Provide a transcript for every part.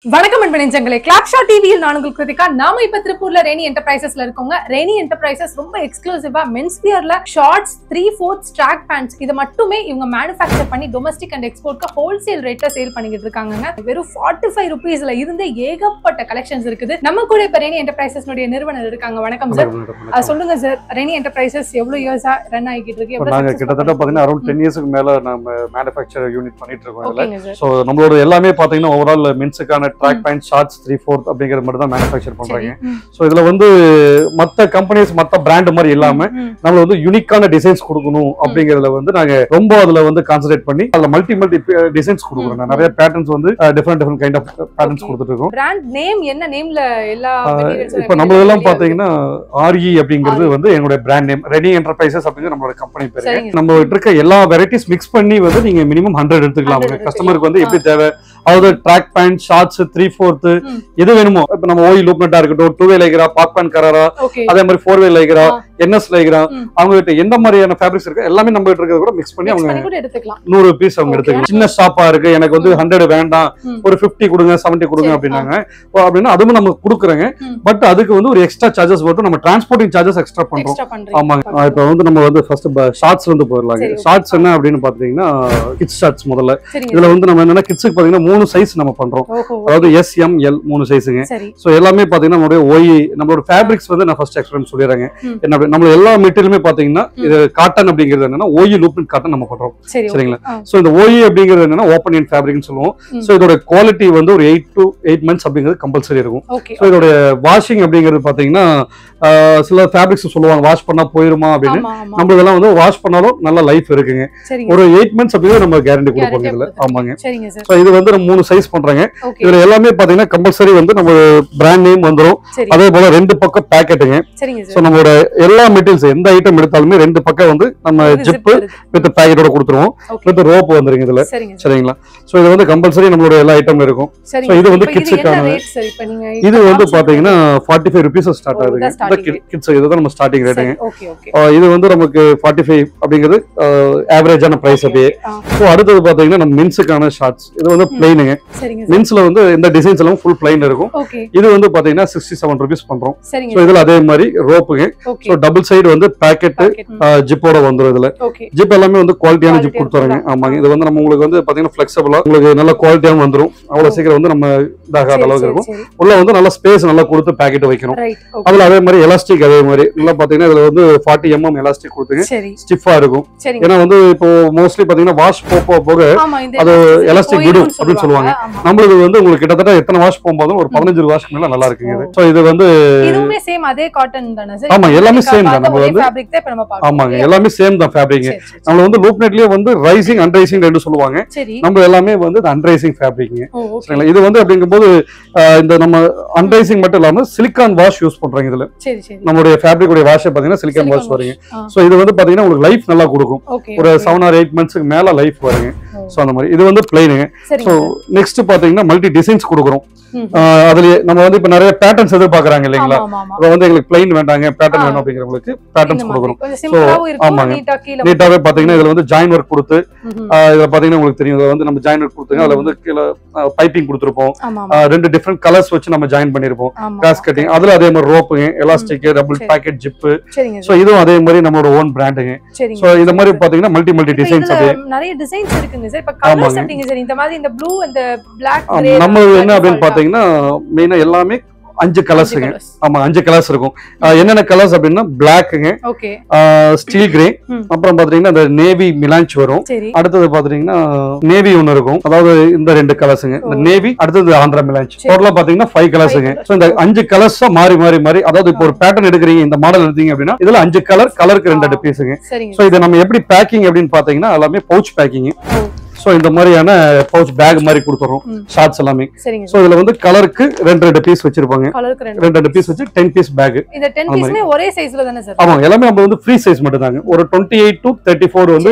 வணக்கம் அன்பு நெஞ்சங்களே கிளாப்ஷா டிவியில் நான் உங்கள் கிருத்திகா நாம இப்ப திருப்பூர்ல ரெனி என்டர்பிரைசஸ்ல இருக்கோங்க ரெனி என்டர்பிரைசஸ் ரொம்ப எக்ஸ்க்ளூசிவா மென்ஸ் வியர்ல shorts three fourth track pants இது மட்டுமே இவங்க மேனுஃபேக்சர் பண்ணி டொமஸ்டிக் அண்ட் எக்ஸ்போர்ட்க்கு ஹோல்சேல் ரேட்ல சேல் பண்ணிக்கிட்டு இருக்காங்க வெறும் ஃபார்ட்டி ஃபைவ் ருபீஸ்ல இருந்து ஏகப்பட்ட கலெக்ஷன்ஸ் இருக்குது நம்ம கூட இப்ப ரெனி என்டர்பிரைசஸ் நிறுவனர் இருக்காங்க வணக்கம் சார் வணக்கம், வணக்கம், அஹ் வணக்கம். சொல்லுங்க சார் ரெனி என்டர்பிரைசஸ் எவ்வளவு இயர்ஸா ரன் ஆகிட்டு இருக்கு இப்போ எவ்வளவு நாங்க successful கிட்டத்தட்ட பண்ணிட்டு பாத்தீங்கன்னா அரௌண்ட் டென் இயர்ஸ்க்கு மேல நம்ம மேனுஃபேக்சர் யூனிட் பண்ணிட்டு இருக்கோம் இதுல ஓகேங்க சார் ஸோ நம்மளோட எல்லாமே பாத்தீங்கன்னா ஓவரால் மென்ஸுக்கான track pant shorts three fourth அப்படிங்கிறது மட்டும் தான் மேனுஃபேக்சர் சரி பண்றாங்க ம், ஸோ இதுல வந்து மத்த கம்பெனிஸ் மத்த பிராண்ட் மாதிரி இல்லாம ம், நம்ம வந்து யூனிக்கான டிசைன்ஸ் கொடுக்கணும் அப்படிங்கறதுல வந்து நாங்க ரொம்ப அதுல வந்து கான்சென்ட்ரேட் பண்ணி அதுல மல்டி மல்டி டிசைன்ஸ் கொடுக்குறோம் ம், நிறைய பேட்டர்ன்ஸ் வந்து different different kind of patterns Okay. கொடுத்துட்டு இருக்கோம் பிராண்ட் நேம் என்ன நேம்ல எல்லா materials இப்போ available நம்மளதெல்லாம் இருக்கு? பாத்தீங்கன்னா ஆர்இ அப்படிங்கிறது வந்து எங்களுடைய பிராண்ட் நேம் ரெனி என்டர்பிரைசஸ் அப்படிங்கிறது நம்மளோட கம்பெனி பேரு சரிங்க நம்ம கிட்ட இருக்க எல்லா வெரைட்டிஸ் மிக்ஸ் பண்ணி வந்து நீங்க மினிமம் ஹண்ட்ரட் எடுத்துக்கலாம் 100 உங்க கஸ்டமருக்கு வந்து எடுத்துக்கலாம். எப்படி தேவை அதாவது track pant shorts three fourth ம். எது வேணுமோ இப்போ நம்ம ஓய் லூப்னட்டா இருக்கட்டும் டூ வே லைக்ரா பாப்கார்ன் கராரா ஓகே அதே மாதிரி ஃபோர் வே லைக்ரா ஆ. என்எஸ் லைக்ரா ம். அவங்க கிட்ட எந்த மாதிரியான ஃபேப்ரிக்ஸ் இருக்கு எல்லாமே நம்ம கிட்ட இருக்கிறத கூட மிக்ஸ் பண்ணி மிக்ஸ் அவங்க பண்ணி கூட எடுத்துக்கலாம் நூறு பீஸ் அவங்க Okay. எடுத்துக்கலாம் சின்ன ஷாப்பா இருக்கு எனக்கு வந்து ம். ஹண்ட்ரட் வேண்டாம் ம். ஒரு 50 கொடுங்க 70 கொடுங்க சரி, அப்படின்னாங்க ஓ, அப்படின்னா அதுவும் நம்ம கொடுக்குறோங்க ம். பட் அதுக்கு வந்து ஒரு எக்ஸ்ட்ரா சார்ஜஸ் வரும் நம்ம டிரான்ஸ்போர்ட்டிங் சார்ஜஸ் எக்ஸ்ட்ரா பண்றோம் எக்ஸ்ட்ரா பண்றீங்க ஆமாங்க இப்போ வந்து நம்ம வந்து ஃபர்ஸ்ட் ஷார்ட்ஸ்ல இருந்து போயிடலாங்க சரி, okay. ஷார்ட்ஸ் என்ன அப்படின்னு பாத்தீங்கன்னா கிட்ஸ் ஷார்ட்ஸ் முதல்ல சரிங்க இதுல வந்து நம்ம என்னன்னா கிட்ஸுக்கு பாத்தீங்கன்னா மூணு சைஸ் நம்ம பண்றோம் ஓஹோ அதாவது எஸ் எம் எல் மூணு சைஸுங்க சரி ஸோ எல்லாமே பாத்தீங்கன்னா நம்மளுடைய ஒய் நம்மளோட ஃபேப்ரிக்ஸ் வந்து நான் ஃபர்ஸ்ட் எக்ஸ்பிளைன் சொல்லிடுறேங்க ம். என்ன அப்படி- நம்ம எல்லா மெட்டீரியலுமே பாத்தீங்கன்னா இது காட்டன் அப்படிங்கிறது என்னன்னா ஓய் லூப்பின் காட்டன் நம்ம பண்றோம் சரி சரிங்களா ஆ. ஸோ இந்த ஓய் அப்படிங்கிறது என்னன்னா ஓப்பன் இன் ஃபேப்ரிக்னு சொல்லுவோம் ம். ஸோ இதோட குவாலிட்டி வந்து ஒரு எயிட் டு எயிட் மந்த்ஸ் அப்படிங்கிறது கம்பல்சரி இருக்கும் ஓகே ஸோ இதோட வாஷிங் அப்படிங்கிறது பாத்தீங்கன்னா ஆஹ், சில ஃபேப்ரிக்ஸ் சொல்லுவாங்க வாஷ் பண்ணா போயிருமா அப்படின்னு ஆமா ஆமா நம்ம இதெல்லாம் வந்து வாஷ் பண்ணாலும் நல்ல லைஃப் இருக்குங்க சரிங்க ஒரு எயிட் மந்த்ஸ் அப்படிங்கிறது நம்ம கேரண்டி கொடுப்போம் Guarantee இதுல கொடுத்துருக்கீங்க. ஆமாங்க சரிங்க சார் ஸோ இது வந்து நம்ம மூணு சைஸ் பண்றாங்க ஓகே இதுல எல்லாமே பாத்தீங்கன்னா கம்பல்சரி வந்து நம்ம பிராண்ட் நேம் வந்துரும் சரி அதே போல ரெண்டு பக்கம் பேக்கெட்டுங்க சரிங்க ஸோ சார் நம்மளோட எல்லா மெட்டீரியல்ஸ் எந்த ஐட்டம் எடுத்தாலுமே ரெண்டு பக்கம் வந்து நம்ம ஜிப்பு வித் பேக்கெட்டோட கொடுத்துருவோம் ஓகே வித் ரோப் வந்துருங்க இதுல சரிங்க சார் சரிங்களா ஸோ இது வந்து கம்பல்சரி நம்மளோட எல்லா ஐட்டம் இருக்கும் சரிங்க So, இது sir. வந்து இப்ப இது என்ன kids-க்கானது. rate sir? இப்ப நீங்க இது இப்ப வந்து காமிச்சது- பாத்தீங்கன்னா ஃபார்ட்டி ஃபைவ் ருபீஸ் ஸ்டார்ட் ஓ, ஆகுதுங்க இதுதான் starting rate. கிட்ஸ் இதுதான் நம்ம ஸ்டார்டிங் ரேட்டுங்க சரி, ஓகே ஓகே இது வந்து நமக்கு ஃபார்ட்டி ஃபைவ் அப்படிங்கிறது ஆவரேஜான பிரைஸ் அப்படியே ஆ, ஸோ அடுத்தது பாத்தீங்கன்னா நம்ம மின்ஸுக்கான ஷார்ட்ஸ் இது வந்து பிளைனுங்க சரிங்க சார் மின்ஸ்ல வந்து இந்த டிசைன்ஸ் எல்லாம் ஃபுல் பிளைன் இருக்கும் ஓகே இது வந்து பாத்தீங்கன்னா சிக்ஸ்டி செவன் ருபீஸ் பண்றோம் சரிங்க ஸோ இதுல அதே மாதிரி ரோப்புங்க ஓகே ஸோ டபுள் சைடு வந்து பேக்கெட் பாக்கெட் ஜிப்போட வந்துரும் இதுல ஓகே ஜிப் எல்லாமே வந்து குவாலிட்டியான ஜிப் Quality கொடுத்துறாங்க இருக்குதா? ஆமாங்க இது வந்து நம்ம உங்களுக்கு வந்து பாத்தீங்கன்னா ஃபிளெக்சிபிளா உங்களுக்கு நல்ல குவாலிட்டியாவும் வந்துரும் அவ்வளவு சீக்கிரம் வந்து நம்ம இதாகாத அளவுக்கு இருக்கும் உள்ள வந்து நல்ல ஸ்பேஸ் நல்லா கொடுத்து பேக்கெட் வைக்கணும் ரைட் ஓகே அதுல அதே மாதிரி எலாஸ்டிக் அதே மாதிரி நல்லா பாத்தீங்கன்னா இதுல வந்து ஃபார்ட்டி எம்எம் எலாஸ்டிக் கொடுத்துங்க சரி ஸ்டிஃபா இருக்கும் சரிங்க ஏன்னா வந்து இப்போ மோஸ்ட்லி பாத்தீங்கன்னா வாஷ் போக போக ஆமா இந்த அது elastic elastic போயிரும்னு விடும் அப்படின்னு சொல்லுவாங்க. ஆமா. நம்மளுக்கு வந்து உங்களுக்கு கிட்டத்தட்ட எத்தனை வாஷ் போகும்போதும் ஒரு பதினஞ்சு வாஷ்க்கு மேல நல்லா இருக்குங்க இது ஸோ இது வந்து இதுவுமே சேம் அதே காட்டன் தானே சார் ஆமா, எல்லாமே same தான். நம்ம வந்து- ஃபேப்ரிக் தான் இப்ப நம்ம பார்க்கறோம் ஆமாங்க இல்லையா? எல்லாமே சேம் தான் ஃபேப்ரிக் சரி, சரி, நம்ம வந்து லூப் நெட்லயே வந்து ரைசிங் அன்ரைசிங் ரெண்டு சொல்லுவாங்க சரி நம்ம எல்லாமே வந்து அன்ரைசிங் ஃபேப்ரிக்ங்க ஓ ஓகே சரிங்களா இது வந்து அப்படிங்கும்போது ஆஹ், இந்த நம்ம அன்ரைசிங் மட்டும் இல்லாம சிலிக்கான் வாஷ் யூஸ் பண்றாங்க இதுல சரி சரி நம்மளுடைய ஃபேப்ரிக் உடைய வாஷ் பாத்தீங்கன்னா சிலிக்கான் வாஷ் வருங்க ஸோ இது வந்து பாத்தீங்கன்னா உங்களுக்கு லைஃப் நல்லா கொடுக்கும் ஓகே ஒரு செவன் ஆர் எயிட் மந்த்ஸ்க்கு மேல லைஃப் வருங்க ஸோ அந்த மாதிரி இது வந்து பிளைனுங்க சரிங்க ஸோ சார். நெக்ஸ்ட் பாத்தீங்கன்னா மல்டி டிசைன்ஸ் கொடுக்குறோம் ம். ஆஹ், அதுலயே நம்ம வந்து இப்ப நிறைய பேட்டர்ன்ஸ் எதிர்பார்க்கறாங்க இல்லைங்களா ஆமா, ஆமா, ஆமா. இப்போ வந்து எங்களுக்கு பிளைன் வேண்டாங்க பேட்டர்ன் ஆ. வேணும் அப்படிங்கிறவங்களுக்கு இந்த பேட்டர்ன்ஸ் மாதிரி. கொடுக்குறோம் கொஞ்சம் சிம்பிளாவும் இருக்கும் ஆமாங்க. நீட்டா கீழ நீட்டாவே பாத்தீங்கன்னா இதுல வந்து ஜாயின் ஒர்க் கொடுத்து ம்ஹும். ஆஹ், இதுல பாத்தீங்கன்னா உங்களுக்கு தெரியும் இதுல வந்து நம்ம ஜாயின் ஒர்க் கொடுத்துங்க அதுல வந்து கீழே பைப்பிங் கொடுத்துருப்போம் ஆமா ஆமா ஆஹ், ரெண்டு டிஃப்ரெண்ட் கலர்ஸ் வச்சு நம்ம ஜாயின் பண்ணிருப்போம் ஆமா கிராஸ் கட்டிங் அதுல அதே மாதிரி ரோப்புங்க எலாஸ்டிக் டபுள் சரி. பேக்கெட் ஜிப்பு சரிங்க ஸோ இதுவும் அதே மாதிரி நம்மளோட ஓன் பிராண்டுங்க சரிங்க ஸோ இந்த மாதிரி பாத்தீங்கன்னா மல்டி மல்டி இப்ப டிசைன்ஸ் இதுல அப்படியே நிறைய டிசைன்ஸ் இருக்குங்க சார் இப்ப கலர்ஸ் ஆமாங்க. எப்படிங்க சார் இந்த மாதிரி இந்த ப்ளூ அந்த பிளாக் ஆமா, நம்ம என்ன அப்படின்னு பாத்தீங்கன்னா மெயினா எல்லாமே அஞ்சு கலர்ஸுங்க ஆமா அஞ்சு கலர்ஸ் இருக்கும் ஆஹ், என்னென்ன கலர்ஸ் அப்படின்னா பிளாக்குங்க ஓகே ஸ்டீல் கிரே ம். அப்புறம் பாத்தீங்கன்னா இந்த நேவி மிலாஞ்ச் வரும் சரி அடுத்தது பாத்தீங்கன்னா நேவி ஒன்னு இருக்கும் அதாவது இந்த ரெண்டு கலர்ஸுங்க இந்த ஓ. நேவி அடுத்தது ஆந்திரா மிலாஞ்ச் சரி. டோட்டலா பாத்தீங்கன்னா ஃபைவ் கலர்ஸுங்க colours. ஸோ இந்த அஞ்சு கலர்ஸா மாறி மாறி மாறி அதாவது இப்போ ஒரு பேட்டர்ன் எடுக்கிறீங்க இந்த மாடல் எடுத்தீங்க அப்படின்னா இதுல அஞ்சு கலர் கலருக்கு ரெண்டு ஆ. ரெண்டு பீஸுங்க சரிங்க ஸோ இது நம்ம எப்படி பேக்கிங் அப்படின்னு பாத்தீங்கன்னா எல்லாமே பவுச் பேக்கிங் ஓ, ஸோ இந்த மாதிரியான பவுச் பேக் மாதிரி கொடுத்துறோம் ம். ஷார்ட்ஸ் எல்லாமே சரிங்க ஸோ இதுல வந்து கலருக்கு ரெண்டு ரெண்டு பீஸ் வச்சிருப்பாங்க கலருக்கு ரெண்டு ரெண்டு ரெண்டு பீஸ் வச்சு டென் பீஸ் பேக் இந்த டென் ஆமா. பீஸ்மே ஒரே சைஸ்ல தானே சார் ஆமாங்க எல்லாமே நம்ம வந்து ஃப்ரீ சைஸ் மட்டும் தாங்க ஒரு twenty eight to thirty four வந்து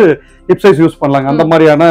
ஹிப் சைஸ் யூஸ் பண்ணலாங்க அந்த மாதிரியான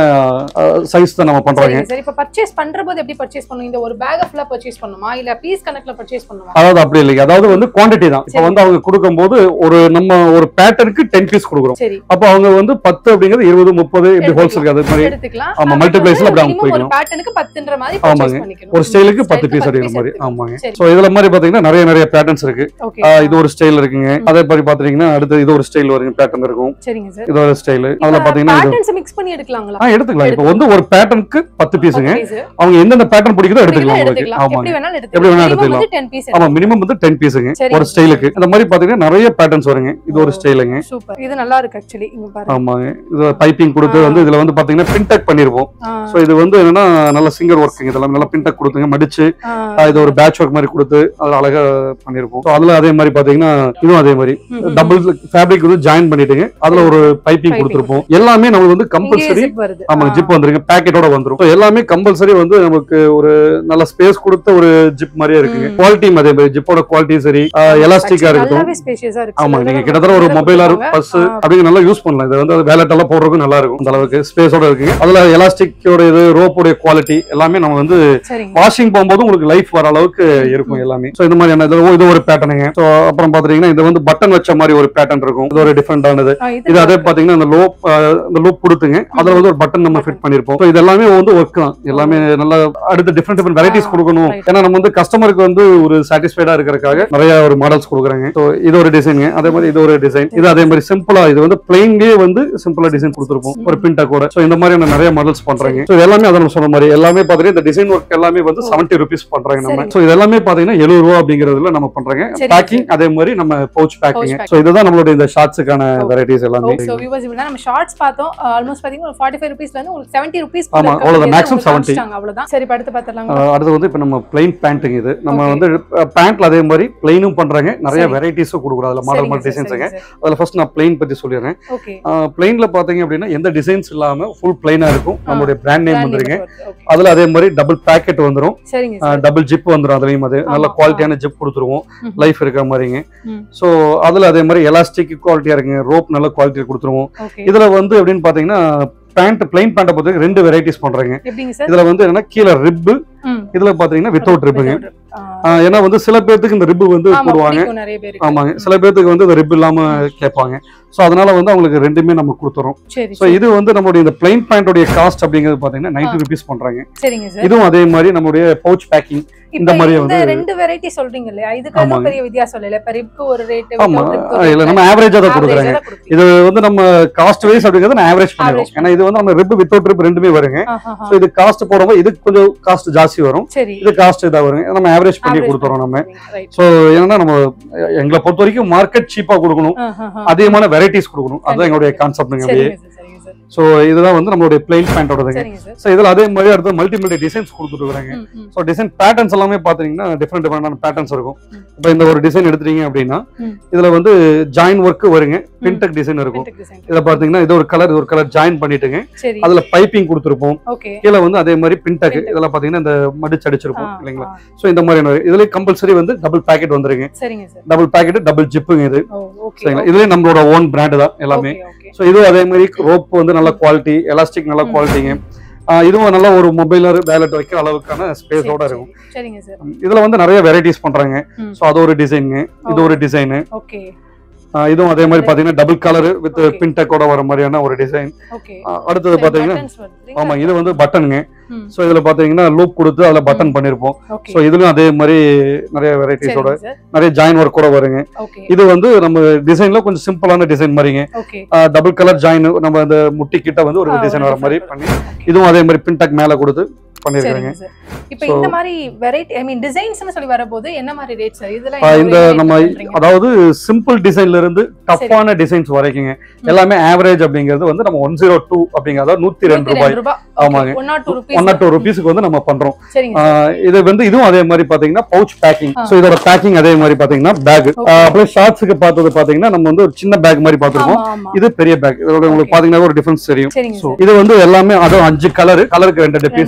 சைஸ் தான் நம்ம பண்றாங்க சரிங்க சார் இப்ப பர்ச்சேஸ் பண்ற போது எப்படி பர்ச்சேஸ் பண்ணும் இந்த ஒரு பேக் ஃபுல்லா பர்ச்சேஸ் பண்ணுமா இல்ல பீஸ் கணக்குல பர்ச்சேஸ் பண்ணுமா அதாவது அப்படி இல்லைங்க அதாவது வந்து குவாண்டிட்டி தான் இப்போ சரி. வந்து அவங்க கொடுக்கும்போது ஒரு நம்ம ஒரு பேட்டர்னுக்கு டென் பீஸ் கொடுக்குறோம் சரி அப்போ அவங்க வந்து பத்து அப்படிங்கிறது இருபது முப்பது இப்படி ஹோல்சேல் அது மாதிரி எடுத்துக்கலாம் ஆமா, ஆனா multiplies ல அப்படி அவங்க minimum ஒரு போய்க்கணும். பேட்டர்னுக்கு பத்துன்ற மாதிரி ஆமாங்க. purchase பண்ணிக்கணும். ஒரு ஸ்டைலுக்கு ம், பத்து style க்கு பீஸ் அப்படிங்கிற மாதிரி எடுத்துக்கலாம். ஆமாங்க சரி. ஸோ இதுல மாதிரி பாத்தீங்கன்னா நிறைய நிறைய பேட்டர்ன்ஸ் இருக்கு Okay. ஆஹ் இது ஒரு ஸ்டைல் இருக்குங்க அதே மாதிரி பாத்தீங்கன்னா அடுத்து இது ஒரு ஸ்டைல் வருங்க பேட்டர்ன் இருக்கும் சரிங்க சார் இது ஒரு ஸ்டைல் அதுல பாத்தீங்கன்னா இது பேட்டர்ன்ஸ் மிக்ஸ் பண்ணி எடுக்கலாங்களா ஆ எடுத்துக்கலாம் இப்போ வந்து ஒரு பேட்டர்னுக்கு பத்து பீஸுங்க பத்து piece. அவங்க எந்தெந்த பேட்டர்ன் பிடிக்குதோ எடுத்துக்கலாம் உங்களுக்கு எடுத்துக்கலாம் ஆமாங்க எப்படி வேணாலும் எப்படி வேணாலும் எடுத்துக்கலாம் எடுத்துக்கலாம். டென் பீஸ் ஆமா மினிமம் வந்து டென் பீஸுங்க சரிங்க. ஒரு ஸ்டைலுக்கு இந்த மாதிரி பாத்தீங்கன்னா நிறைய பேட்டர்ன்ஸ் வருங்க இது ஒரு ஸ்டைலுங்க சூப்பர் இது நல்லா இருக்கு ஆக்சுவலி இங்க பாருங்க ஆமாங்க இது பைப்பிங் கொடுத்து ஆ. வந்து இதுல வந்து பாத்தீங்கன்னா பின்டெக் பண்ணிருப்போம் ஆ, சோ இது வந்து என்னன்னா நல்ல சிங்கர் ஒர்க்குங்க இதெல்லாம் நல்லா பின்டெக் கொடுத்துங்க மடிச்சு ஆ, ஆ, இது ஒரு பேட்ச் ஒர்க் மாதிரி கொடுத்து அதுல அழகா பண்ணிருப்போம் So அதுல அதே மாதிரி பாத்தீங்கன்னா இதுவும் அதே மாதிரி ம், ம். டபுள் ஃபேப்ரிக் வந்து ஜாயின் பண்ணிட்டுங்க அதுல ஒரு பைப்பிங் Piping. கொடுத்துருப்போம் எல்லாமே நமக்கு வந்து இங்கேயே கம்பல்சரி zip வருது ஆமா ஆ, ஜிப் வந்துருங்க பேக்கெட்டோட வந்துரும் So எல்லாமே கம்பல்சரி வந்து நமக்கு ஒரு நல்ல ஸ்பேஸ் கொடுத்த ஒரு ஜிப் மாதிரியே இருக்குங்க ம். குவாலிட்டியும் அதே மாதிரி ஜிப்போட குவாலிட்டி சரி எலாஸ்டிக்கா actually இருக்கட்டும் நல்லாவே ஸ்பேஷியஸா இருக்கு ஆமா சில நீங்க தடவை கிட்டத்தட்ட ஒரு நம்ம மொபைலா கொடுப்பாங்க. பஸ் ஆ, அப்படிங்க நல்லா யூஸ் பண்ணலாம் இது வந்து வேலட் எல்லாம் போடுறதுக்கும் நல்லா இருக்கும் அந்த அளவுக்கு ஸ்பேஸோட இருக்குங்க அதுல எலாஸ்டிக்கோட இது ரோப்போட குவாலிட்டி எல்லாமே நம்ம வந்து சரிங்க வாஷிங் போகும்போது உங்களுக்கு லைஃப் வர அளவுக்கு இருக்கும் எல்லாமே சோ இந்த மாதிரியான இது இது ஒரு பேட்டர்னுங்க சோ அப்புறம் பாத்தீங்கன்னா இது வந்து பட்டன் வச்ச மாதிரி ஒரு பேட்டர்ன் இருக்கும் இது ஒரு டிஃப்ரெண்டானது ஆ, இது அதே பாத்தீங்கன்னா இந்த லோ இந்த லூப் கொடுத்துங்க அதுல வந்து ஒரு பட்டன் நம்ம ஃபிட் பண்ணிருப்போம் So இது எல்லாமே வந்து ஒர்க் தான் எல்லாமே நல்லா அடுத்த டிஃப்ரெண்ட் டிஃப்ரெண்ட் வெரைட்டிஸ் ஆ, கொடுக்கணும் right. ஏன்னா நம்ம வந்து கஸ்டமருக்கு வந்து ஒரு சாட்டிஸ்ஃபைடா இருக்கிறதுக்காக நிறைய ஒரு மாடல்ஸ் கொடுக்குறாங்க ஸோ இது ஒரு டிசைனுங்க அதே மாதிரி இது ஒரு டிசைன் இது அதே மாதிரி சிம்பிளா இது வந்து பிளைன்லயே வந்து சிம்பிளா டிசைன் கொடுத்துருப்போம் ஒரு பின்டா கூட ஸோ இந்த மாதிரியான நிறைய மாடல்ஸ் பண்றாங்க ஸோ எல்லாமே அதை நம்ம சொன்ன மாதிரி எல்லாமே பாத்தீங்கன்னா இந்த டிசைன் ஒர்க் எல்லாமே வந்து செவன்ட்டி ருபீஸ் பண்றாங்க நம்ம சரி. ஸோ இது எல்லாமே பாத்தீங்கன்னா எழுபது ரூபா அப்படிங்கறதுல நம்ம பண்றாங்க சரி, பேக்கிங் அதே மாதிரி நம்ம பவுச் பேக்கிங் pack. ஸோ இதுதான் நம்மளுடைய இந்த ஷார்ட்ஸுக்கான Okay. வெரைட்டிஸ் எல்லாமே ஸோ வியூவர்ஸ் இப்படி நம்ம ஷார்ட்ஸ் பார்த்தோம் ஆல்மோஸ்ட் பாத்தீங்கன்னா ஒரு ஃபார்ட்டி ஃபைவ் ருபீஸ்ல இருந்து உங்களுக்கு செவன்ட்டி ருபீஸ் ஆமா, அவ்வளவுதான். maximum 70. அவ்வளவுதான் சரி இப்ப அடுத்து பார்த்துலாங்க ஆஹ் அடுத்து வந்து இப்போ நம்ம பிளைன் பேண்ட்டுங்க இது நம்ம Okay. வந்து பேண்ட்ல அதே மாதிரி பிளைனும் பண்றாங்க நிறைய சரி. வெரைட்டிஸும் கொடுக்குறோம் அதுல மாடல் மாடல் டிசைன்ஸுங்க அதுல ஃபர்ஸ்ட் நான் பிளைன் பத்தி சொல்லிடுறேன் ஓகே பிளைன்ல பாத்தீங்க அப்படின்னா எந்த டிசைன்ஸ் இல்லாம ஃபுல் பிளைனா இருக்கும் நம்மளுடைய பிராண்ட் நேம் வந்துருங்க அதுல அதே மாதிரி டபுள் பேக்கெட் வந்துரும் சரிங்க சார் டபுள் ஜிப் வந்துரும் அதுலயும் அது நல்ல ஆமா, குவாலிட்டியான ஜிப் கொடுத்துருவோம் ம்ஹும். லைஃப் இருக்கிற மாதிரிங்க ம். சோ அதுல அதே மாதிரி எலாஸ்டிக் குவாலிட்டியா இருக்குங்க ரோப் நல்ல குவாலிட்டி கொடுத்துருவோம் ஓகே இதுல வந்து எப்படின்னு பாத்தீங்கன்னா பேண்ட் பிளைன் பேண்ட்டை பொறுத்த வரைக்கும் ரெண்டு வெரைட்டிஸ் பண்றாங்க எப்படிங்க சார் இதுல வந்து என்னன்னா கீழே ரிப்பு ம். இதுல பாத்தீங்கன்னா வித்தவுட் ரிப்புங்க Without rib. ஆ, ஆஹ் ஏன்னா வந்து சில பேர்த்துக்கு இந்த ரிப்பு வந்து ஆமா, போடுவாங்க பிடிக்கும் நிறைய பேருக்கு ஆமாங்க சில பேர்த்துக்கு வந்து இந்த ரிப் இல்லாம கேட்பாங்க சோ அதனால வந்து அவங்களுக்கு ரெண்டுமே நம்ம கொடுத்துறோம் சரி சோ இது வந்து நம்மளுடைய இந்த பிளைன் பேண்டோடைய காஸ்ட் அப்படிங்கிறது பாத்தீங்கன்னா நைன்டி ருபீஸ் பண்றாங்க சரிங்க சார் இதுவும் அதே மாதிரி நம்மளுடைய பவுச் பேக்கிங் இந்த இப்போ மாதிரி இந்த வந்து- ரெண்டு வெரைட்டி சொல்றீங்க இல்லையா இதுக்கு ஆமாங்க. வந்து பெரிய வித்தியாசம் இல்ல இப்ப ரிப்க்கு ஒரு ரேட் ஆமா இல்ல நம்ம ஆவரேஜா தான் கொடுக்குறாங்க இது வந்து நம்ம காஸ்ட் வைஸ் அப்படிங்கிறது நான் ஆவரேஜ் பண்ணிடுவோம் Average ஏன்னா இது வந்து நம்ம ரிப் வித்தவுட் ரிப் ரெண்டுமே வருங்க சோ இது காஸ்ட் போடும்போது இது கொஞ்சம் காஸ்ட் ஜாஸ்தி வரும் சரி இது காஸ்ட் இதா வருங்க நம்ம ஆவரேஜ் பண்ணி Average கொடுத்துறோம் நம்ம பண்ணிக்கிறீங்க. Right. சோ என்னன்னா நம்ம எங்களை பொறுத்த வரைக்கும் மார்க்கெட் சீப்பா கொடுக்கணும் ஆஹ் ஆஹ் ஆஹ். அதிகமான வெரைட்டிஸ் கொடுக்கணும் அதுதான் எங்களுடைய கான்செப்ட்ங்க அப்படியே சரிங்க சார் சரிங்க சார் சோ இதுதான் வந்து நம்மளுடைய பிளைன் பேண்டோடதுங்க சரிங்க சார் சோ இதுல அதே மாதிரி அடுத்து மல்டி மல்டி டிசைன்ஸ் கொடுத்துருக்காங்க ம், ம். சோ டிசைன் பேட்டர்ன்ஸ் எல்லாமே பாத்தீங்கன்னா டிஃப்ரெண்ட் டிஃப்ரெண்டான பேட்டர்ன்ஸ் இருக்கும் ம். இப்போ இந்த ஒரு டிசைன் எடுத்துட்டீங்க அப்படின்னா ம். இதுல வந்து ஜாயின் ஒர்க் வருங்க பின்டெக் டிசைன் இருக்கும் Vintage design. இதுல பாத்தீங்கன்னா இது ஒரு கலர் இது ஒரு கலர் ஜாயின் பண்ணிட்டுங்க சரி அதுல பைப்பிங் கொடுத்துருப்போம் ஓகே கீழே வந்து அதே மாதிரி பின்டெக் Pintec. இதெல்லாம் பாத்தீங்கன்னா இந்த மடிச்சு அடிச்சிருப்போம் ஆ, இல்லைங்களா ஆ. சோ இந்த மாதிரி இதுல கம்பல்சரி வந்து டபுள் பேக்கெட் வந்துருங்க சரிங்க சார் டபுள் பேக்கெட் டபுள் ஜிப்புங்க இது ஓ ஓகே சரிங்களா இதுலயே நம்மளோட ஓன் பிராண்ட் தான் எல்லாமே ஓகே ஸோ இதுவும் அதே மாதிரி ரோப் வந்து நல்ல குவாலிட்டி எலாஸ்டிக் நல்ல ம். குவாலிட்டிங்க இதுவும் நல்ல ஒரு மொபைலர் வேலட் வைக்கிற அளவுக்கான ஸ்பேஸோட இருக்கும் சரிங்க சார் இதுல வந்து நிறைய வெரைட்டிஸ் பண்றாங்க ம். ஸோ அது ஒரு டிசைனுங்க இது ஒரு டிசைனு ஓகே இதுவும் அதே மாதிரி பாத்தீங்கன்னா டபுள் கலர் வித் Okay. பின்டெக்கோட வர மாதிரியான ஒரு டிசைன் ஓகே அடுத்தது பாத்தீங்கன்னா ஆமா இது வந்து பட்டனுங்க ம். ஸோ இதுல பாத்தீங்கன்னா லூப் கொடுத்து அதுல பட்டன் பண்ணிருப்போம் ஓகே ஸோ இதுலயும் அதே மாதிரி நிறைய வெரைட்டிஸோட சரிங்க சார் நிறைய ஜாயின் ஒர்க் கூட வருங்க ஓகே இது வந்து நம்ம டிசைன்ல கொஞ்சம் சிம்பிளான டிசைன் மாதிரிங்க ஓகே டபுள் கலர் ஜாயின் நம்ம அந்த முட்டி கிட்ட வந்து ஒரு ஆ, டிசைன் ஒரு வர மாதிரி different பண்ணி இதுவும் அதே மாதிரி பின்டெக் மேல கொடுத்து பண்ணிருக்காங்க சரிங்க சார் இப்போ So- இந்த மாதிரி வெரைட்டி ஐ மீன் டிசைன்ஸ்னு சொல்லி வரபோது என்ன மாதிரி ரேட் சார் இதெல்லாம் ஆ, என்ன இந்த rate நம்ம பண்றீங்க? அதாவது சிம்பிள் டிசைன்ல இருந்து டஃப்பான டிசைன்ஸ் வரைக்குங்க எல்லாமே ஆவரேஜ் அப்படிங்கிறது வந்து நம்ம ஒன் ஜீரோ டூ அப்படிங்கிறது நூத்தி ரெண்டு நூத்தி ரூபாய் ரெண்டு ரூபாய் ஆமாங்க. One not two rupees one or two ருபீஸ்க்கு வந்து நம்ம பண்றோம் சரிங்க ஆ, சார் இது வந்து இதுவும் அதே மாதிரி பாத்தீங்கன்னா பவுச் பேக்கிங் ஆ. சோ இதோட பேக்கிங் அதே மாதிரி பாத்தீங்கன்னா பேக் Okay. அப்படியே ஷார்ட்ஸுக்கு பார்த்தது பாத்தீங்கன்னா நம்ம வந்து ஒரு சின்ன பேக் மாதிரி பார்த்திருப்போம் ஆமா ஆமா இது பெரிய பேக் இதோட உங்களுக்கு Okay. பாத்தீங்கன்னா ஒரு டிஃபரன்ஸ் தெரியும் சரிங்க So, சார் இது வந்து எல்லாமே அதுவும் அஞ்சு கலர் கலருக்கு ரெண்டு பீஸ் ரெண்டு பத்து piece. பீஸ்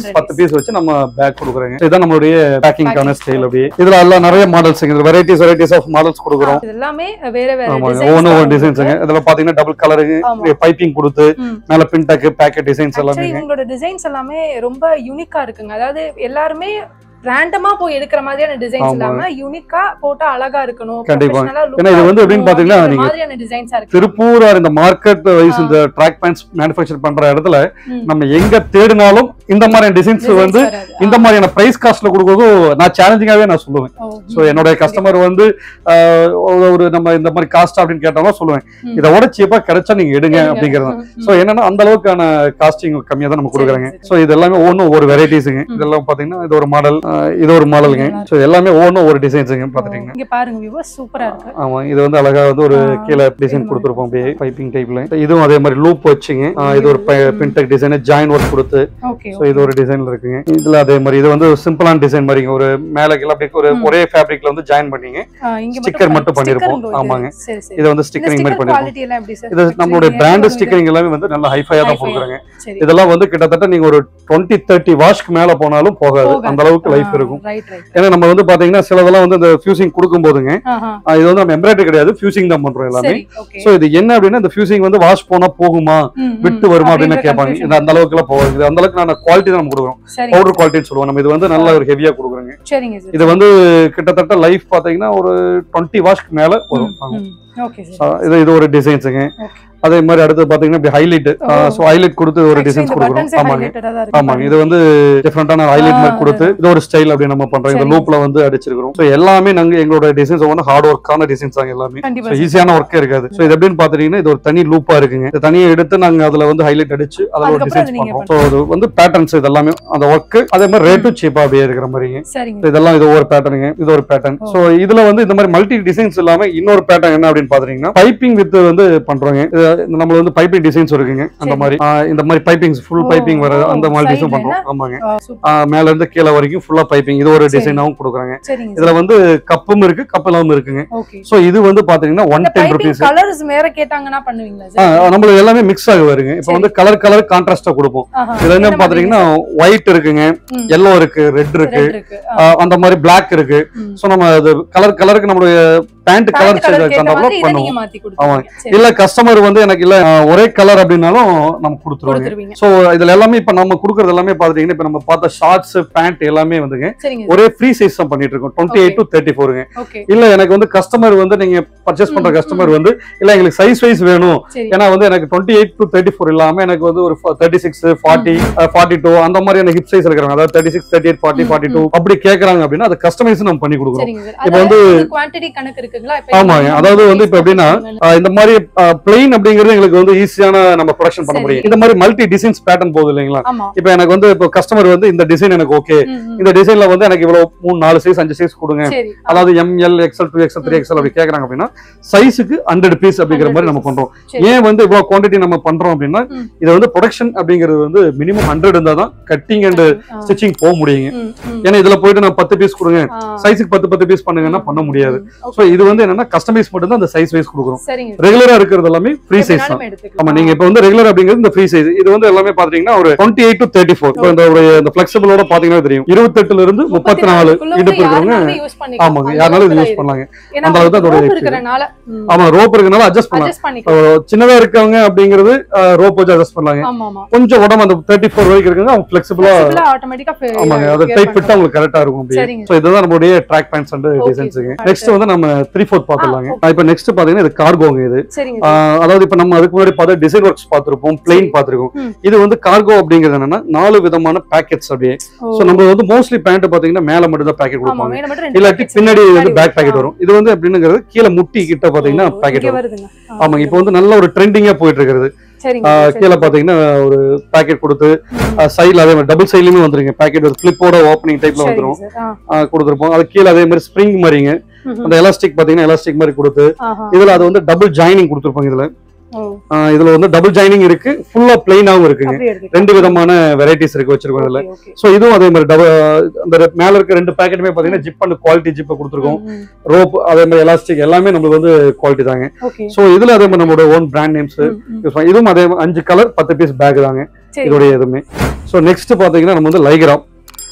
பீஸ் வச்சு நம்ம பேக் கொடுக்குறோங்க இதுதான் நம்மளுடைய பேக்கிங்கான ஸ்டைல் அப்படியே இதுல எல்லாம் நிறைய மாடல்ஸ் இதுல வெரைட்டிஸ் வெரைட்டிஸ் ஆஃப் மாடல்ஸ் கொடுக்குறோம் இது எல்லாமே வேற வேற ஆமாங்க designs ஒவ்வொன்றும் ஒரு தான் டிசைன்ஸுங்க இதுல பாத்தீங்கன்னா டபுள் கலரு ஆமா. பைப்பிங் கொடுத்து ம். மேல பின்டக்கு பேக்கெட் டிசைன்ஸ் Actually, எல்லாமே இவங்களோட டிசைன்ஸ் எல்லாமே ரொம்ப யூனிக்கா இருக்குங்க அதாவது எல்லாருமே ரேண்டமா போய் எடுக்கிற மாதிரியான டிசைன்ஸ் ஆமா. இல்லாம யூனிக்கா போட்டா அழகா இருக்கணும் கண்டிப்பா. professional ஆ look ஏன்னா இது ஆ வந்து எப்படின்னு இருக்கணும் பாத்தீங்கன்னா அப்படிங்கிற நீங்க மாதிரியான டிசைன்ஸா இருக்கு திருப்பூர் or இந்த மார்க்கெட் வைஸ் ஆ. இந்த ட்ராக் பேண்ட்ஸ் மேனுஃபேக்சர் பண்ற இடத்துல ம். நம்ம எங்க தேடினாலும் இந்த மாதிரியான டிசைன்ஸ் Designs வந்து வராது. இந்த மாதிரியான பிரைஸ் காஸ்ட்ல கொடுக்கறதும் நான் சேலஞ்சிங்காவே நான் சொல்லுவேன் ஓ, ஸோ என்னுடைய கஸ்டமர் வந்து ஆஹ், ஒரு- ஒரு நம்ம இந்த மாதிரி காஸ்ட் அப்படின்னு கேட்டாலும் சொல்லுவேன் ம். இதை விட சீப்பா கிடைச்சா நீங்க எடுங்க எடுங்க. அப்படிங்கிறது ம், ம். ஸோ என்னன்னா அந்த அளவுக்கான காஸ்டிங் கம்மியா தான் நம்ம கொடுக்குறாங்க சரி, சரி. ஸோ இது எல்லாமே ஒவ்வொன்றும் ஒரு வெரைட்டிஸுங்க ம். இதெல்லாம் பாத்தீங்கன்னா இது ஒரு மாடல் இது ஒரு மாடலுங்க நல்லா ஸோ எல்லாமே ஒவ்வொன்றும் ஒரு டிசைன்ஸுங்க பாத்துட்டீங்கன்னா இங்க பாருங்க வியூவர்ஸ் சூப்பரா இருக்கு ஆமா இது வந்து அழகா வந்து ஒரு ஆ, கீழே இது டிசைன் மாதிரி. கொடுத்துருப்போம் அப்படியே பைப்பிங் டைப்ல இதுவும் அதே மாதிரி லூப் வச்சுங்க ஆ, இது ஒரு ம். பின்டெக் டிசைன் ஜாயின் ஒர்க் கொடுத்து ஓகே ஸோ இது ஒரு டிசைன்ல இருக்குங்க இதுல அதே மாதிரி இது வந்து சிம்பிளான டிசைன் மாதிரிங்க ஒரு மேல கீழே அப்படியே ஒரு ம். ஒரே ஃபேப்ரிக்ல வந்து ஜாயின் பண்ணீங்க இங்க sticker மட்டும் பண்ணிருப்போம். sticker ஆமாங்க. சரி சரி இதை வந்து இந்த ஸ்டிக்கரிங் மாதிரி ஸ்டிக்கர் பண்ணிருப்போம் குவாலிட்டி எல்லாம் எப்படி சார் இது நம்மளுடைய பிராண்ட் ஸ்டிக்கரிங் எல்லாமே வந்து நல்ல ஹைஃபையா தான் Hi-fi. கொடுக்குறாங்க சரி இதெல்லாம் வந்து கிட்டத்தட்ட நீங்க ஒரு டுவெண்ட்டி தேர்ட்டி வாஷ்க்கு மேல போனாலும் போகாது போகாது. அந்த அளவுக்கு லைஃப் இருக்கும் ரைட் ரைட் ஏன்னா நம்ம வந்து பாத்தீங்கன்னா சிலதெல்லாம் வந்து இந்த ஃபியூசிங் கொடுக்கும் போதுங்க ஆஹா ஆ, இது வந்து நம்ம எம்ப்ராய்டரி கிடையாது ஃபியூசிங் தான் பண்றோம் எல்லாமே சரி ஓகே சோ இது என்ன அப்படின்னா இந்த ஃபியூசிங் வந்து வாஷ் போனா போகுமா விட்டு வருமா அப்படின்னு கேட்பாங்க இது அந்த அளவுக்கு எல்லாம் போகாது இது அந்த அளவுக்கு நான் குவாலிட்டி தான் நம்ம கொடுக்குறோம் சரிங்க பவுடர் குவாலிட்டின்னு சொல்லுவோம் நம்ம இது வந்து நல்ல ஒரு ஹெவியா கொடுக்குறோங்க சரிங்க சார் இது வந்து கிட்டத்தட்ட லைஃப் பாத்தீங்கன்னா ஒரு டுவெண்ட்டி வாஷ்க்கு மேல வரும் ஆகும். ஓகே ஆ, சார் இது இது ஒரு டிசைன்ஸுங்க Okay. அதே மாதிரி அடுத்து பாத்தீங்கன்னா இப்படி ஹைலைட் ஓ. ஸோ ஹைலைட் கொடுத்து ஒரு டிசைன்ஸ் இந்த கொடுக்குறோம் பட்டன்ஸே ஆமாங்க ஹைலைட்டடா தான் இருக்கு ஆமாங்க இது வந்து டிஃப்ரெண்டான ஹைலைட் ஆ, மாதிரி கொடுத்து இது ஒரு ஸ்டைல் அப்படி நம்ம பண்றோம் இந்த சரிங்க. லூப்ல வந்து அடிச்சிருக்கிறோம் ஸோ எல்லாமே நாங்க எங்களோட டிசைன்ஸ் வந்து ஹார்ட் ஒர்க்கான டிசைன்ஸ் தாங்க எல்லாமே கண்டிப்பா ஸோ sir. ஈஸியான ஒர்க்கே இருக்காது ஸோ இது எப்படின்னு பாத்துட்டீங்கன்னா இது ஒரு தனி லூப்பா இருக்குங்க இதை தனியா எடுத்து நாங்க அதுல வந்து ஹைலைட் அடிச்சு அதில் ஒரு அதுக்கப்புறம் டிசைன்ஸ் அதை நீங்க பண்றோம் ஸோ அது வந்து பேட்டர்ன்ஸ் இது எல்லாமே அந்த ஒர்க் அதே மாதிரி ரேட்டும் சீப்பா அப்படியே இருக்கிற மாதிரிங்க சரிங்க So இதெல்லாம் இது ஒரு பேட்டர்னுங்க இது ஒரு பேட்டர்ன் ஓ. சோ இதுல வந்து இந்த மாதிரி மல்டி டிசைன்ஸ் இல்லாம இன்னொரு பேட்டர்ன் என்ன அப்படின்னு பாத்தீங்கன்னா பைப்பிங் வித் வந்து பண்றோங்க இது நம்ம வந்து பைப்பிங் டிசைன்ஸ் இருக்குங்க அந்த சரி. மாதிரி ஆ, இந்த மாதிரி பைப்பிங் ஃபுல் ஓ, பைப்பிங் வர ஓ, அந்த மாதிரி side டிசைன் ல பண்றோம் ஆமாங்க ஆ, super. ஆ, மேல இருந்து கீழே வரைக்கும் ஃபுல்லா பைப்பிங் இது ஒரு சரி. டிசைனாவும் கொடுக்குறாங்க சரிங்க இதுல வந்து கப்பும் இருக்கு கப் இல்லாம இருக்குங்க ஓகே சோ இது வந்து பாத்தீங்கன்னா ஒன் இந்த டென் பைப்பிங் ருபீஸ் கலர்ஸ் வேற கேட்டாங்கன்னா பண்ணுவீங்களா சார் நம்மளுக்கு எல்லாமே மிக்ஸ் ஆகி வருங்க இப்போ சரி. வந்து கலர் கலர் கான்ட்ராஸ்டா கொடுப்போம் ஆஹா. இதுல என்ன என்ன பாத்தீங்கன்னா ஒயிட் இருக்குங்க ம். எல்லோ இருக்கு ரெட் இருக்கு Red இருக்கு ஆ, ஆ, அந்த மாதிரி Black இருக்கு ம். சோ நம்ம அது கலர் கலருக்கு நம்மளுடைய பேண்ட் Pant கலர் colour கேட்ட கண்டாப்ல மாதிரி இதை நீங்க பண்ணுவோம் மாத்தி கொடுத்துருவீங்க. சரி, இல்ல கஸ்டமர் வந்து எனக்கு இல்ல ஆ, ஒரே கலர் அப்படின்னாலும் நம்ம கொடுத்துருவாங்க கொடுத்துருவீங்க. சோ இதுல எல்லாமே இப்ப நம்ம கொடுக்கறது எல்லாமே பாத்தீங்கன்னா இப்ப நம்ம பார்த்த ஷார்ட்ஸ் பேண்ட் எல்லாமே வந்துங்க சரிங்க ஒரே ஃப்ரீ சைஸ் தான் பண்ணிட்டு இருக்கோம் டுவெண்ட்டி எயிட் டு தேர்ட்டி ஃபோருங்க ஓகே இல்ல எனக்கு வந்து கஸ்டமர் வந்து நீங்க பர்ச்சேஸ் பண்ற ம், கஸ்டமர் வந்து இல்ல எங்களுக்கு சைஸ் வைஸ் வேணும் சரி ஏன்னா வந்து எனக்கு twenty eight to thirty four இல்லாம எனக்கு வந்து ஒரு thirty six forty forty two அந்த மாதிரியான ஹிப் சைஸ் இருக்கிறாங்க அதாவது thirty six thirty eight forty ம், ஃபார்ட்டி டூ அப்படி கேக்குறாங்க அப்படின்னா அது கஸ்டமைஸ் நம்ம பண்ணி கொடுக்குறோம் சரிங்க சார் இப்ப அதாவது வந்து- குவாண்டிட்டி கணக்கு இருக்குங்களா இப்ப ஆமாங்க இந்த அதாவது வந்து இப்ப எப்படின்னா size ஆஹ் இந்த மாதிரி பிளெயின் அப்படிங்கிறது எங்களுக்கு வந்து ஈஸியான நம்ம ப்ரொடக்ஷன் பண்ண சரி. முடியும் இந்த மாதிரி மல்டி டிசைன்ஸ் பேட்டர்ன் போகுது இல்லைங்களா ஆமா இப்ப எனக்கு வந்து இப்போ கஸ்டமர் வந்து இந்த டிசைன் எனக்கு ஓகே ம், ம். இந்த டிசைன்ல வந்து எனக்கு இவ்வளவு மூணு நாலு சைஸ் அஞ்சு சைஸ் கொடுங்க சரி அதாவது M L XL two XL three XL அப்படி கேக்குறாங்க அப்படின்னா சைஸுக்கு ஹண்ட்ரட் பீஸ் அப்படிங்கிற 100 மாதிரி நம்ம pieces. பண்றோம் சரி. ஏன் வந்து இவ்வளவு குவாண்டிட்டி நம்ம பண்றோம் அப்படின்னா ம். இது வந்து ப்ரொடக்ஷன் அப்படிங்கிறது வந்து மினிமம் ஹண்ட்ரட் இருந்தா தான் கட்டிங் அண்ட் ஆ. ஸ்டிச்சிங் போக முடியுங்க ம், ம். ஏன்னா இதுல போயிட்டு நான் பத்து பீஸ் கொடுங்க ஆ. சைஸுக்கு பத்து பத்து பீஸ் பண்ணுங்கன்னா பண்ண முடியாது ம், okay. சோ இது வந்து என்னன்னா கஸ்டமைஸ் மட்டும் தான் அந்த சைஸ் வைஸ் கொடுக்குறோம் சரிங்க ரெகுலரா இருக்கிறது எல்லாமே ஃப்ரீ சைஸ் தான் எப்படினாலும் எடுத்துக்கலாம். ஆமா நீங்க இப்ப வந்து ரெகுலர் அப்படிங்கிறது இந்த ஃப்ரீ சைஸ் இது வந்து எல்லாமே பாத்தீங்கன்னா ஒரு twenty eight to thirty four இப்போ இந்த ஒரு இந்த பிளெக்சிபிளோட பாத்தீங்கன்னா தெரியும் இருபத்தெட்டுல இருந்து முப்பத்தி நாலு 34 இடுப்பு இருக்கிறவங்க யாருனாலும் use பண்ணிக்கலாம். ஆமாங்க அந்த யாருனாலும் இது அளவுக்கு யூஸ் தான் பண்ணலாங்க இருக்கு. ஏன்னா அந்த அளவுக்கு தான் அதோட rope இருக்கு. இருக்கறனால, ம், ஆமா ரோப் இருக்கனால அட்ஜஸ்ட் பண்ணலாம் adjust பண்ணிக்கலாம். அஹ் சின்னதா இருக்கவங்க அப்படிங்கிறது ரோப் வச்சு அட்ஜஸ்ட் பண்ணலாங்க ஆமா, ஆமா. கொஞ்சம் உடம்பு அந்த தேர்ட்டி ஃபோர் வரைக்கும் இருக்குங்க அவங்க ஃபிளெக்சிபிளா Flexible ஆ automatic ஆ fe- ஆமாங்க அது wear டைப் ஃபிட்டா பண்ணலாம். உங்களுக்கு கரெக்டா இருக்கும் அப்படியே சரிங்க. சோ இதுதான் நம்மளுடைய ட்ராக் பேண்ட்ஸ் அண்ட் Okay, டிசைன்ஸுங்க sir. நெக்ஸ்ட் வந்து நம்ம த்ரீ ஃபோர்த் பாத்துடலாங்க ஆ, இப்போ நெக்ஸ்ட் பாத்தீங்கன்னா இது கார்கோங்க இது சரிங்க ஆஹ் அதாவது இப்ப நம்ம அதுக்கு முன்னாடி பார்த்த டிசைன் ஒர்க்ஸ் பார்த்திருப்போம் பிளெயின் சரி. பார்த்திருக்கோம் ம். இது வந்து கார்கோ அப்படிங்கிறது என்னன்னா நாலு விதமான பேக்கெட்ஸ் அப்படியே ஓ, சோ நம்ம வந்து மோஸ்ட்லி பேண்ட் பாத்தீங்கன்னா மேல மட்டும் தான் பேக்கெட் ஆமா, கொடுப்பாங்க மேல மட்டும் ரெண்டு இல்லாட்டி packets பின்னாடி இருக்கு. வந்து பேக் பேக்கெட் ஆ. வரும் இது வந்து எப்படிங்கிறது கீழே முட்டி கிட்ட பாத்தீங்கன்னா ஓ, பேக்கெட் இங்க வரும் வருதுங்க. ஆ, ஆமாங்க இப்போ வந்து நல்ல ஒரு ட்ரெண்டிங்கா போயிட்டு இருக்கிறது சரிங்க, ஆஹ் சரி. கீழே பாத்தீங்கன்னா ஒரு பேக்கெட் கொடுத்து ம், சைடுல அதே மாதிரி டபுள் சைட்லயுமே வந்துருங்க பேக்கெட் ஒரு கிளிப்போட ஓப்பனிங் டைப்ல சரிங்க வந்துரும் சார். ஆ, ஆஹ் கொடுத்துருப்போம் அது கீழே அதே மாதிரி ஸ்ப்ரிங் மாதிரிங்க ம்ஹும். அந்த எலாஸ்டிக் பாத்தீங்கன்னா எலாஸ்டிக் மாதிரி கொடுத்து ஆஹா. இதுல அது வந்து டபுள் ஜாயினிங் கொடுத்துருப்பாங்க இதுல ஓ, ஆஹ் இதுல வந்து டபுள் ஜாயினிங் இருக்கு ஃபுல்லா பிளைனாவும் இருக்குங்க அப்படியே எடுத்துக்கலாம். ரெண்டு விதமான வெரைட்டிஸ் இருக்கு வச்சிருக்கோம் இதுல Okay, okay. சோ இதுவும் அதே மாதிரி டபுள் அந்த மேல இருக்க ரெண்டு பேக்கெட்டுமே பாத்தீங்கன்னா ஜிப் அண்ட் குவாலிட்டி ஜிப்பை கொடுத்துருக்கோம் ம், ம். ரோப் அதே மாதிரி எலாஸ்டிக் எல்லாமே நம்மளுக்கு வந்து குவாலிட்டி தாங்க Okay. சோ இதுல அதே மாதிரி நம்மளோட ஓன் பிராண்ட் நேம்ஸ் ம், ம். இதுவும் அதே மாதிரி அஞ்சு கலர் பத்து பீஸ் பேக் தாங்க சரி. இதோடைய எதுவுமே சோ நெக்ஸ்ட் பாத்தீங்கன்னா நம்ம வந்து லைக்ரா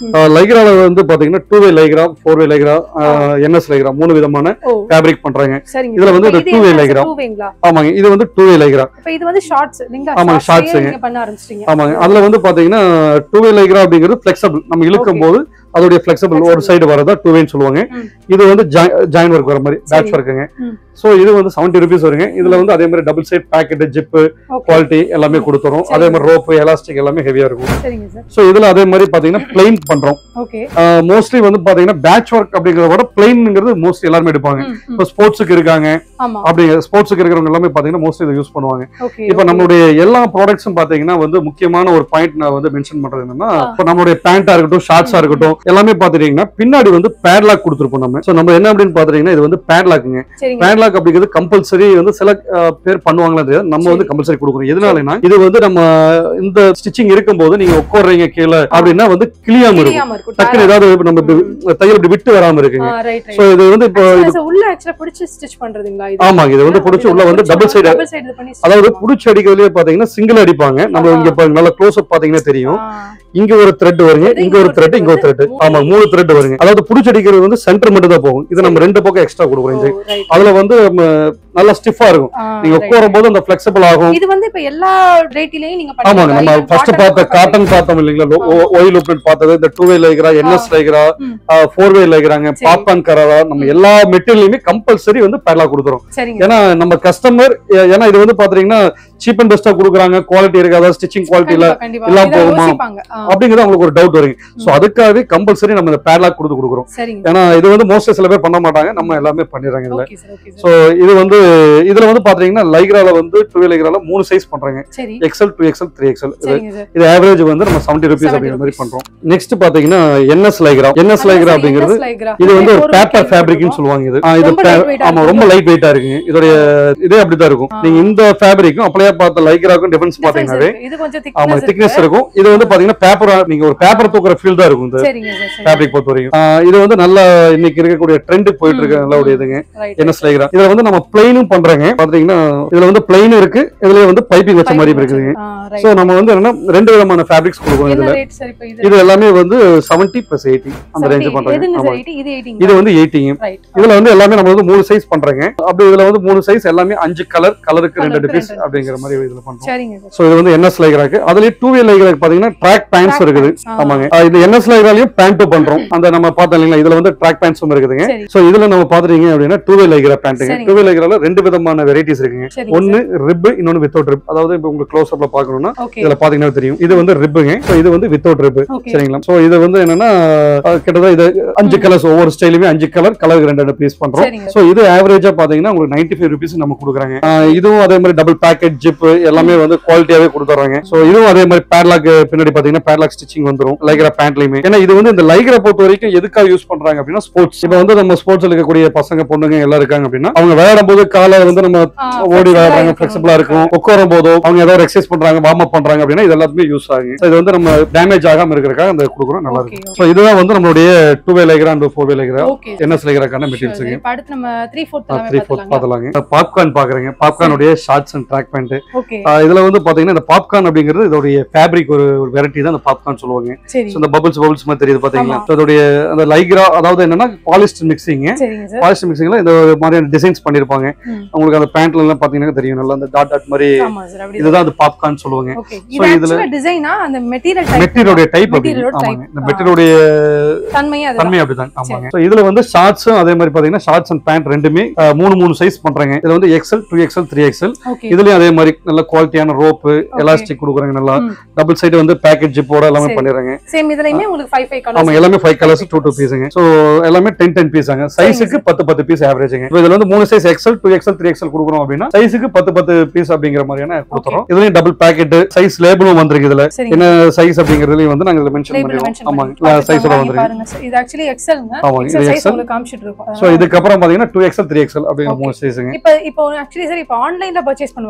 லைக்ரால வந்து பாத்தீங்கன்னா two way lycra four way lycra NS lycra மூணு விதமான ஓ ஃபேப்ரிக் பண்றாங்க சரிங்க இதுல வந்து இப்ப இந்த இது two way என்ன diagram. two way-ங்களா? ஆமாங்க இது வந்து டூ வே லைக்ரா இப்ப இது வந்து ஷார்ட்ஸ் நீங்க ஆமாங்க, shorts shorts லயே ங்க. நீங்க பண்ண ஆரம்பிச்சிட்டீங்க ஆமாங்க அதுல வந்து பாத்தீங்கன்னா டூ வே லைக்ரா அப்படிங்கிறது ஃபிளெக்சிபிள் நம்ம இழுக்கும் போது அதோடைய ஃபிளெக்சிபிள் ஒரு Flexible. சைடு வரதா டூ வேன்னு சொல்லுவாங்க ம். இது வந்து ஜாயின் ஒர்க் வர மாதிரி பேட்ச் சரி. ஒர்க்குங்க ம். சோ இது வந்து செவன்டி ருபீஸ் வருங்க இதுல வந்து அதே மாதிரி double side packet zip Okay. Quality எல்லாமே கொடுத்துரும் சரி. அதே மாதிரி ரோப்பு எலாஸ்டிக் எல்லாமே ஹெவியா இருக்கும் சரிங்க சார் சோ இதுல அதே மாதிரி பாத்தீங்கன்னா பிளைன் பண்றோம் ஓகே மோஸ்ட்லி வந்து பாத்தீங்கன்னா பேட்ச் ஒர்க் அப்படிங்கறத விட பிளைன்ங்கிறது மோஸ்ட்லி எல்லாருமே எடுப்பாங்க இப்போ ஸ்போர்ட்ஸுக்கு இருக்காங்க ஆமா அப்படிங்கிற ஸ்போர்ட்ஸுக்கு இருக்கிறவங்க எல்லாமே பாத்தீங்கன்னா மோஸ்ட்லி இதை யூஸ் பண்ணுவாங்க ஓகே இப்போ நம்மளுடைய எல்லா ப்ராடக்ட்ஸும் பாத்தீங்கன்னா வந்து முக்கியமான ஒரு பாயிண்ட் நான் வந்து மென்ஷன் பண்றது என்னன்னா ஆ. இப்போ நம்மளுடைய பேண்டா இருக்கட்டும் ஷார்ட்ஸா இருக்கட்டும் எல்லாமே பாத்துட்டீங்கன்னா பின்னாடி வந்து பேட்லாக் கொடுத்துருப்போம் நம்ம சோ நம்ம என்ன அப்படின்னு பாத்துட்டீங்கன்னா இது வந்து பேட்லாக்குங்க சரிங்க பேட்லாக் அப்படிங்கிறது கம்பல்சரி வந்து சில அஹ், பேர் பண்ணுவாங்களா தெரியாது நம்ம வந்து சரி. கம்பல்சரி கொடுக்குறோம் எதனாலனா இது வந்து நம்ம இந்த ஸ்டிச்சிங் இருக்கும்போது நீங்க உட்கார்றீங்க கீழே அப்படின்னா வந்து கிளியாம இருக்கும் கிளியாம இருக்கும் டக்குன்னு ஏதாவது நம்ம இப்படி தையல் இப்படி விட்டு வராம இருக்குங்க ரைட் சோ இது வந்து இப்போ ரைட் உள்ள ஆக்சுவலா பிடிச்சு ஸ்டிச் பண்றதுங்களா இது ஆமாங்க இது வந்து பிடிச்சி உள்ள வந்து டபுள் சைடு டபுள் சைடு பண்ணி stitch அதாவது பண்ணுவாங்க. புடிச்சு அடிக்கிறதுலயே பாத்தீங்கன்னா சிங்கிள் அடிப்பாங்க நம்ம ஆஹா. இங்க பாருங்க நல்லா க்ளோஸ் அப் பாத்தீங்கன்னா தெரியும் ஆ, இங்க ஒரு த்ரெட் வருங்க இது இங்க ஒரு த்ரெட் இங்க ஒரு த்ரெட் மூணு ஆமா மூணு த்ரெட் வருங்க அதாவது புடிச்சு அடிக்கிறது வந்து சென்டர் மட்டும் தான் போகும் இது நம்ம ரெண்டு பக்கம் எக்ஸ்ட்ரா கொடுக்குறோம் ஓ, இந்த right. அதுல வந்து நம்ம நல்லா ஸ்டிஃபா இருக்கும் ஆ, நீங்க right. உட்காரும் போது அந்த ஃபிளெக்சிபிள் ஆகும் இது வந்து இப்ப எல்லா ரேட்டிலயும் நீங்க ஆமாங்க பண்ணுவீங்களா? நம்ம Even ஃபர்ஸ்ட் cotton பார்த்த கூட காட்டன் பார்த்தோம் இல்லைங்களா ஒயில் லூப்லெட் பார்த்தது இந்த two way lycra NS lycra ம். ஃபோர் வே லைக்ராங்க சரி. பாப்கார்ன் கராரா நம்ம எல்லா மெட்டீரியலுமே கம்பல்சரி வந்து பேட்லா கொடுத்துரும் சரிங்க ஏன்னா நம்ம கஸ்டமர் ஏன்னா இது வந்து பாத்தீங்கன்னா சீப் அண்ட் பெஸ்டா கொடுக்குறாங்க குவாலிட்டி இருக்காதா ஸ்டிச்சிங் குவாலிட்டி இல்ல கண்டிப்பா, கண்டிப்பா. இல்லாம இதை போகுமா? யோசிப்பாங்க. ஆ, அப்படிங்கிறது அவங்களுக்கு ஒரு டவுட் வருங்க சோ ம். அதுக்காகவே கம்பல்சரி நம்ம இந்த பேட்லாக் கொடுத்து கொடுக்குறோம் சரிங்க ஏன்னா இது வந்து மோஸ்ட்லி சில பேர் பண்ண மாட்டாங்க நம்ம எல்லாமே பண்ணிடுறாங்க இதுல okay sir okay so sir இது வந்து இதுல வந்து பாத்தீங்கன்னா லைக்ரால வந்து டூ லைக்ரால மூணு சைஸ் பண்றாங்க சரி XL two XL three XL இது சரிங்க சார் இது ஆவரேஜ் வந்து நம்ம செவன்டி ருபீஸ் 70 அப்படிங்கிற மாதிரி rupees. பண்றோம் நெக்ஸ்ட் பாத்தீங்கன்னா என்எஸ் லைக்ரா என்எஸ் லைக்ரா அப்படிங்கிறது இது வந்து ஒரு பேப்பர் ஃபேப்ரிக்னு சொல்லுவாங்க இது ஆ, இது ரொம்ப pa- lightweight ஆ ஆமா இருக்கும். ரொம்ப லைட் வெயிட்டா இருக்குங்க இதோடைய இதே அப்படிதான் இருக்கும் ஆ. நீங்க இந்த ஃபேப்ரிக்கும் அப்படியே பார்த்த லைக்ராக்கும் டிஃபரன்ஸ் பாத்தீங்கன்னாவே இது கொஞ்சம் ஆமா thickness திக்னஸ் இருக்கு. இருக்கும் இது வந்து பாத்தீங்கன்னா பேப்பர் நீங்க ஒரு பேப்பர் தூக்குற ஃபீல் தான் இருக்கும் இந்த சரிங்க சார் சரி. ஃபேப்ரிக் பொறுத்த வரைக்கும் ஆ, இது வந்து நல்ல இன்னைக்கு இருக்கக்கூடிய ட்ரெண்ட் போயிட்டு இருக்கு ம், நல்ல ஒரு ம். இதுங்க Right. என்எஸ் லைக்ரா இதுல வந்து நம்ம பிளைனும் பண்றாங்க பாத்தீங்கன்னா இதுல வந்து பிளைனும் இருக்கு இதுல வந்து பைப்பிங் வச்ச மாதிரி இருக்குதுங்க ஆ, right. சோ நம்ம வந்து என்னன்னா ரெண்டு விதமான ஃபேப்ரிக்ஸ் கொடுக்கணும் என்ன இதுல rate சார் இப்ப இது? இது எல்லாமே வந்து 70 பிளஸ் எயிட்டி அந்த 70. ரேஞ்ச் பண்றாங்க எதுங்க ஆமா சார் 80? இது 80 இது வந்து எயிட்டிங்க Right. இதுல வந்து எல்லாமே நம்ம வந்து மூணு சைஸ் பண்றாங்க அப்படி இதுல வந்து மூணு சைஸ் எல்லாமே அஞ்சு கலர் கலருக்கு ரெண்டு கலருக்கு பீஸ் ரெண்டு அப்படிங்கிற மாதிரி இதுல பண்றோம் சரிங்க சார் சோ இது வந்து என்எஸ் லைக்ராக்கு அதுலயே டூ வே லைக்ராக்கு பாத்தீங்கன்னா ட்ராக் பேண்ட்ஸ் Track இருக்குது pants. ஆ. ஆமாங்க ஆ, இது என்எஸ் லைக்ராலையும் பேண்ட்டும் பண்றோம் அந்த நம்ம பார்த்தோம் இல்லைங்களா இதுல வந்து ட்ராக் பேண்ட்ஸும் இருக்குதுங்க சரி சோ இதுல நம்ம பாத்துட்டீங்க அப்படின்னா டூ வே லைக்ரா பேண்ட்டுங்க சரிங்க. டூ வே லைக்ரால ரெண்டு விதமான வெரைட்டிஸ் இருக்குங்க சரிங்க ஒன்னு ரிப் இன்னொன்னு வித்தவுட் ரிப் அதாவது இப்போ உங்களுக்கு க்ளோஸ் அப்ல பாக்கணும்னா ஓகே இதுல பாத்தீங்கன்னா தெரியும் இது வந்து ரிப்புங்க சோ இது வந்து வித்தவுட் ரிப் ஓகே சரிங்களா சோ இது வந்து என்னன்னா அஹ், கிட்டத்தட்ட இது அஞ்சு கலர்ஸ் ஒவ்வொரு ஸ்டைலுமே அஞ்சு கலர் கலருக்கு ரெண்டு ரெண்டு பீஸ் பண்றோம் சரிங்க சோ இது ஆவரேஜா பாத்தீங்கன்னா உங்களுக்கு நைன்டி ஃபைவ் ருபீஸ் நம்ம கொடுக்குறாங்க அஹ், இதுவும் அதே மாதிரி டபுள் பேக்கெட் ஜிப் எல்லாமே வந்து குவாலிட்டியாவே கொடுத்துறாங்க சோ இதுவும் அதே மாதிரி பேட்லாக் பின்னாடி பாத்தீங்கன்னா பேட்லாக் ஸ்டிச்சிங் வந்துரும் லைக்ரா பேண்ட்லயுமே ஏன்னா இது வந்து இந்த லைக்ரா பொறுத்த வரைக்கும் எதுக்காக யூஸ் பண்றாங்க அப்படின்னா ஸ்போர்ட்ஸ் இப்போ வந்து நம்ம ஸ்போர்ட்ஸ்ல இருக்கக்கூடிய பசங்க பொண்ணுங்க எல்லாம் இருக்காங்க அப்படின்னா அவங்க விளையாடும் போது காலை வந்து நம்ம ஆ, ஓடி flexible-ஆ விளையாடுறாங்க இருக்கணும். ஃபிளெக்சிபிளா இருக்கும் உட்காரும் போதோ அவங்க ஏதாவது எக்ஸசைஸ் பண்றாங்க வார்ம் அப் பண்றாங்க அப்படின்னா இது எல்லாத்துமே யூஸ் ஆகும் So இது வந்து நம்ம டேமேஜ் ஆகாம இருக்கிறதுக்காக அந்த கொடுக்குறோம் நல்லா Okay, இருக்கும் ஸோ இதுதான் வந்து நம்மளுடைய two way Lycra and four way Lycra okay NS லைக்ராக்கான மெட்டீரியல்ஸ் இப்ப அடுத்து நம்ம த்ரீ ஃபோர்த் த்ரீ ஃபோர்த் பார்த்தலாங்க பாப்கார்ன் பாக்குறீங்க பாப்கார்னுடைய shorts and track pant okay இதுல வந்து பாத்தீங்கன்னா இந்த பாப்கார்ன் அப்படிங்கிறது இதோடைய ஃபேப்ரிக் ஒரு வெரைட்டி தான் இந்த பாப்கார்ன் சொல்லுவாங்க சரி ஸோ இந்த பபிள்ஸ் பபிள்ஸ் மாதிரி தெரியுது பாத்தீங்களா ஆமா. So இதோடைய அந்த லைக்ரா அதாவது என்னன்னா பாலிஸ்ட் மிக்சிங் சரிங்க சார் பாலிஸ்ட் மிக்சிங்ல இந்த ஒரு மாதிரியான டிசைன்ஸ் பண்ணிருப்பாங்க ம். உங்களுக்கு அந்த பேண்ட்ல எல்லாம் பாத்தீங்கன்னா தெரியும் நல்லா அந்த டாட் டாட் மாதிரி ஆமா சார் அப்படி இதுதான் அந்த பாப்கார்ன் சொல்லுவாங்க ஓகே So இது இதுல- ஆக்சுவலா டிசைனா அந்த மெட்டீரியல் டைப் மெட்டீரியலுடைய டைப் அப்படி Material type. ஆமாங்க இந்த ஆ. மெட்டீரியலுடைய தன்மையே அது தன்மை அப்படிதான் ஆமாங்க So இதுல வந்து ஷார்ட்ஸும் அதே மாதிரி பாத்தீங்கன்னா ஷார்ட்ஸ் அண்ட் பேண்ட் ரெண்டுமே அஹ், மூணு மூணு சைஸ் பண்றாங்க இதுல வந்து XL two XL three XL okay இதுலயும் அதே மாதிரி நல்ல குவாலிட்டியான ரோப்பு எலாஸ்டிக் கொடுக்குறாங்க நல்லா ம். டபுள் சைடு வந்து பேக்கெட் ஜிப்போட எல்லாமே சரி. பண்ணிடுறாங்க சேம் இதுலயுமே உங்களுக்கு 5 5 ஆமா கலர்ஸ் எல்லாமே ஃபைவ் கலர்ஸ் டூ டூ பீஸுங்க ஸோ எல்லாமே டென் டென் பீஸாங்க சைஸுக்கு பத்து பத்து பீஸ் ஆவரேஜுங்க இப்போ இதுல வந்து மூணு size XL two XL three XL கொடுக்குறோம் அப்படின்னா சைஸுக்கு பத்து பத்து பீஸ் அப்படிங்கிற மாதிரியான கொடுத்துறோம் இதுலயும் டபுள் பேக்கெட் சைஸ் லேபிளும் வந்திருக்கு இதுல சரிங்க என்ன சைஸ் அப்படிங்கறதுலயும் வந்து நாங்க இதுல மென்ஷன் லேபிள் பண்ணிடுவோம் மென்ஷன் ஆமாங்க சைஸோட வந்துருக்கு பாருங்க sir. இது ஆக்சுவலி எக்ஸல்ங்க ஆமாங்க, இது எக்ஸல் சைஸ் XL. உங்களுக்கு காமிச்சிட்டு இருக்கோம் ஸோ இதுக்கப்புறம் பாத்தீங்கன்னா டூ எக்ஸல் த்ரீ எக்ஸல் அப்படிங்கிற Okay. மூணு சைஸுங்க இப்போ இப்போ ஆக்சுவலி சார் இப்போ ஆன்லைன்ல பர்ச்சேஸ் பண்ணுவாங்க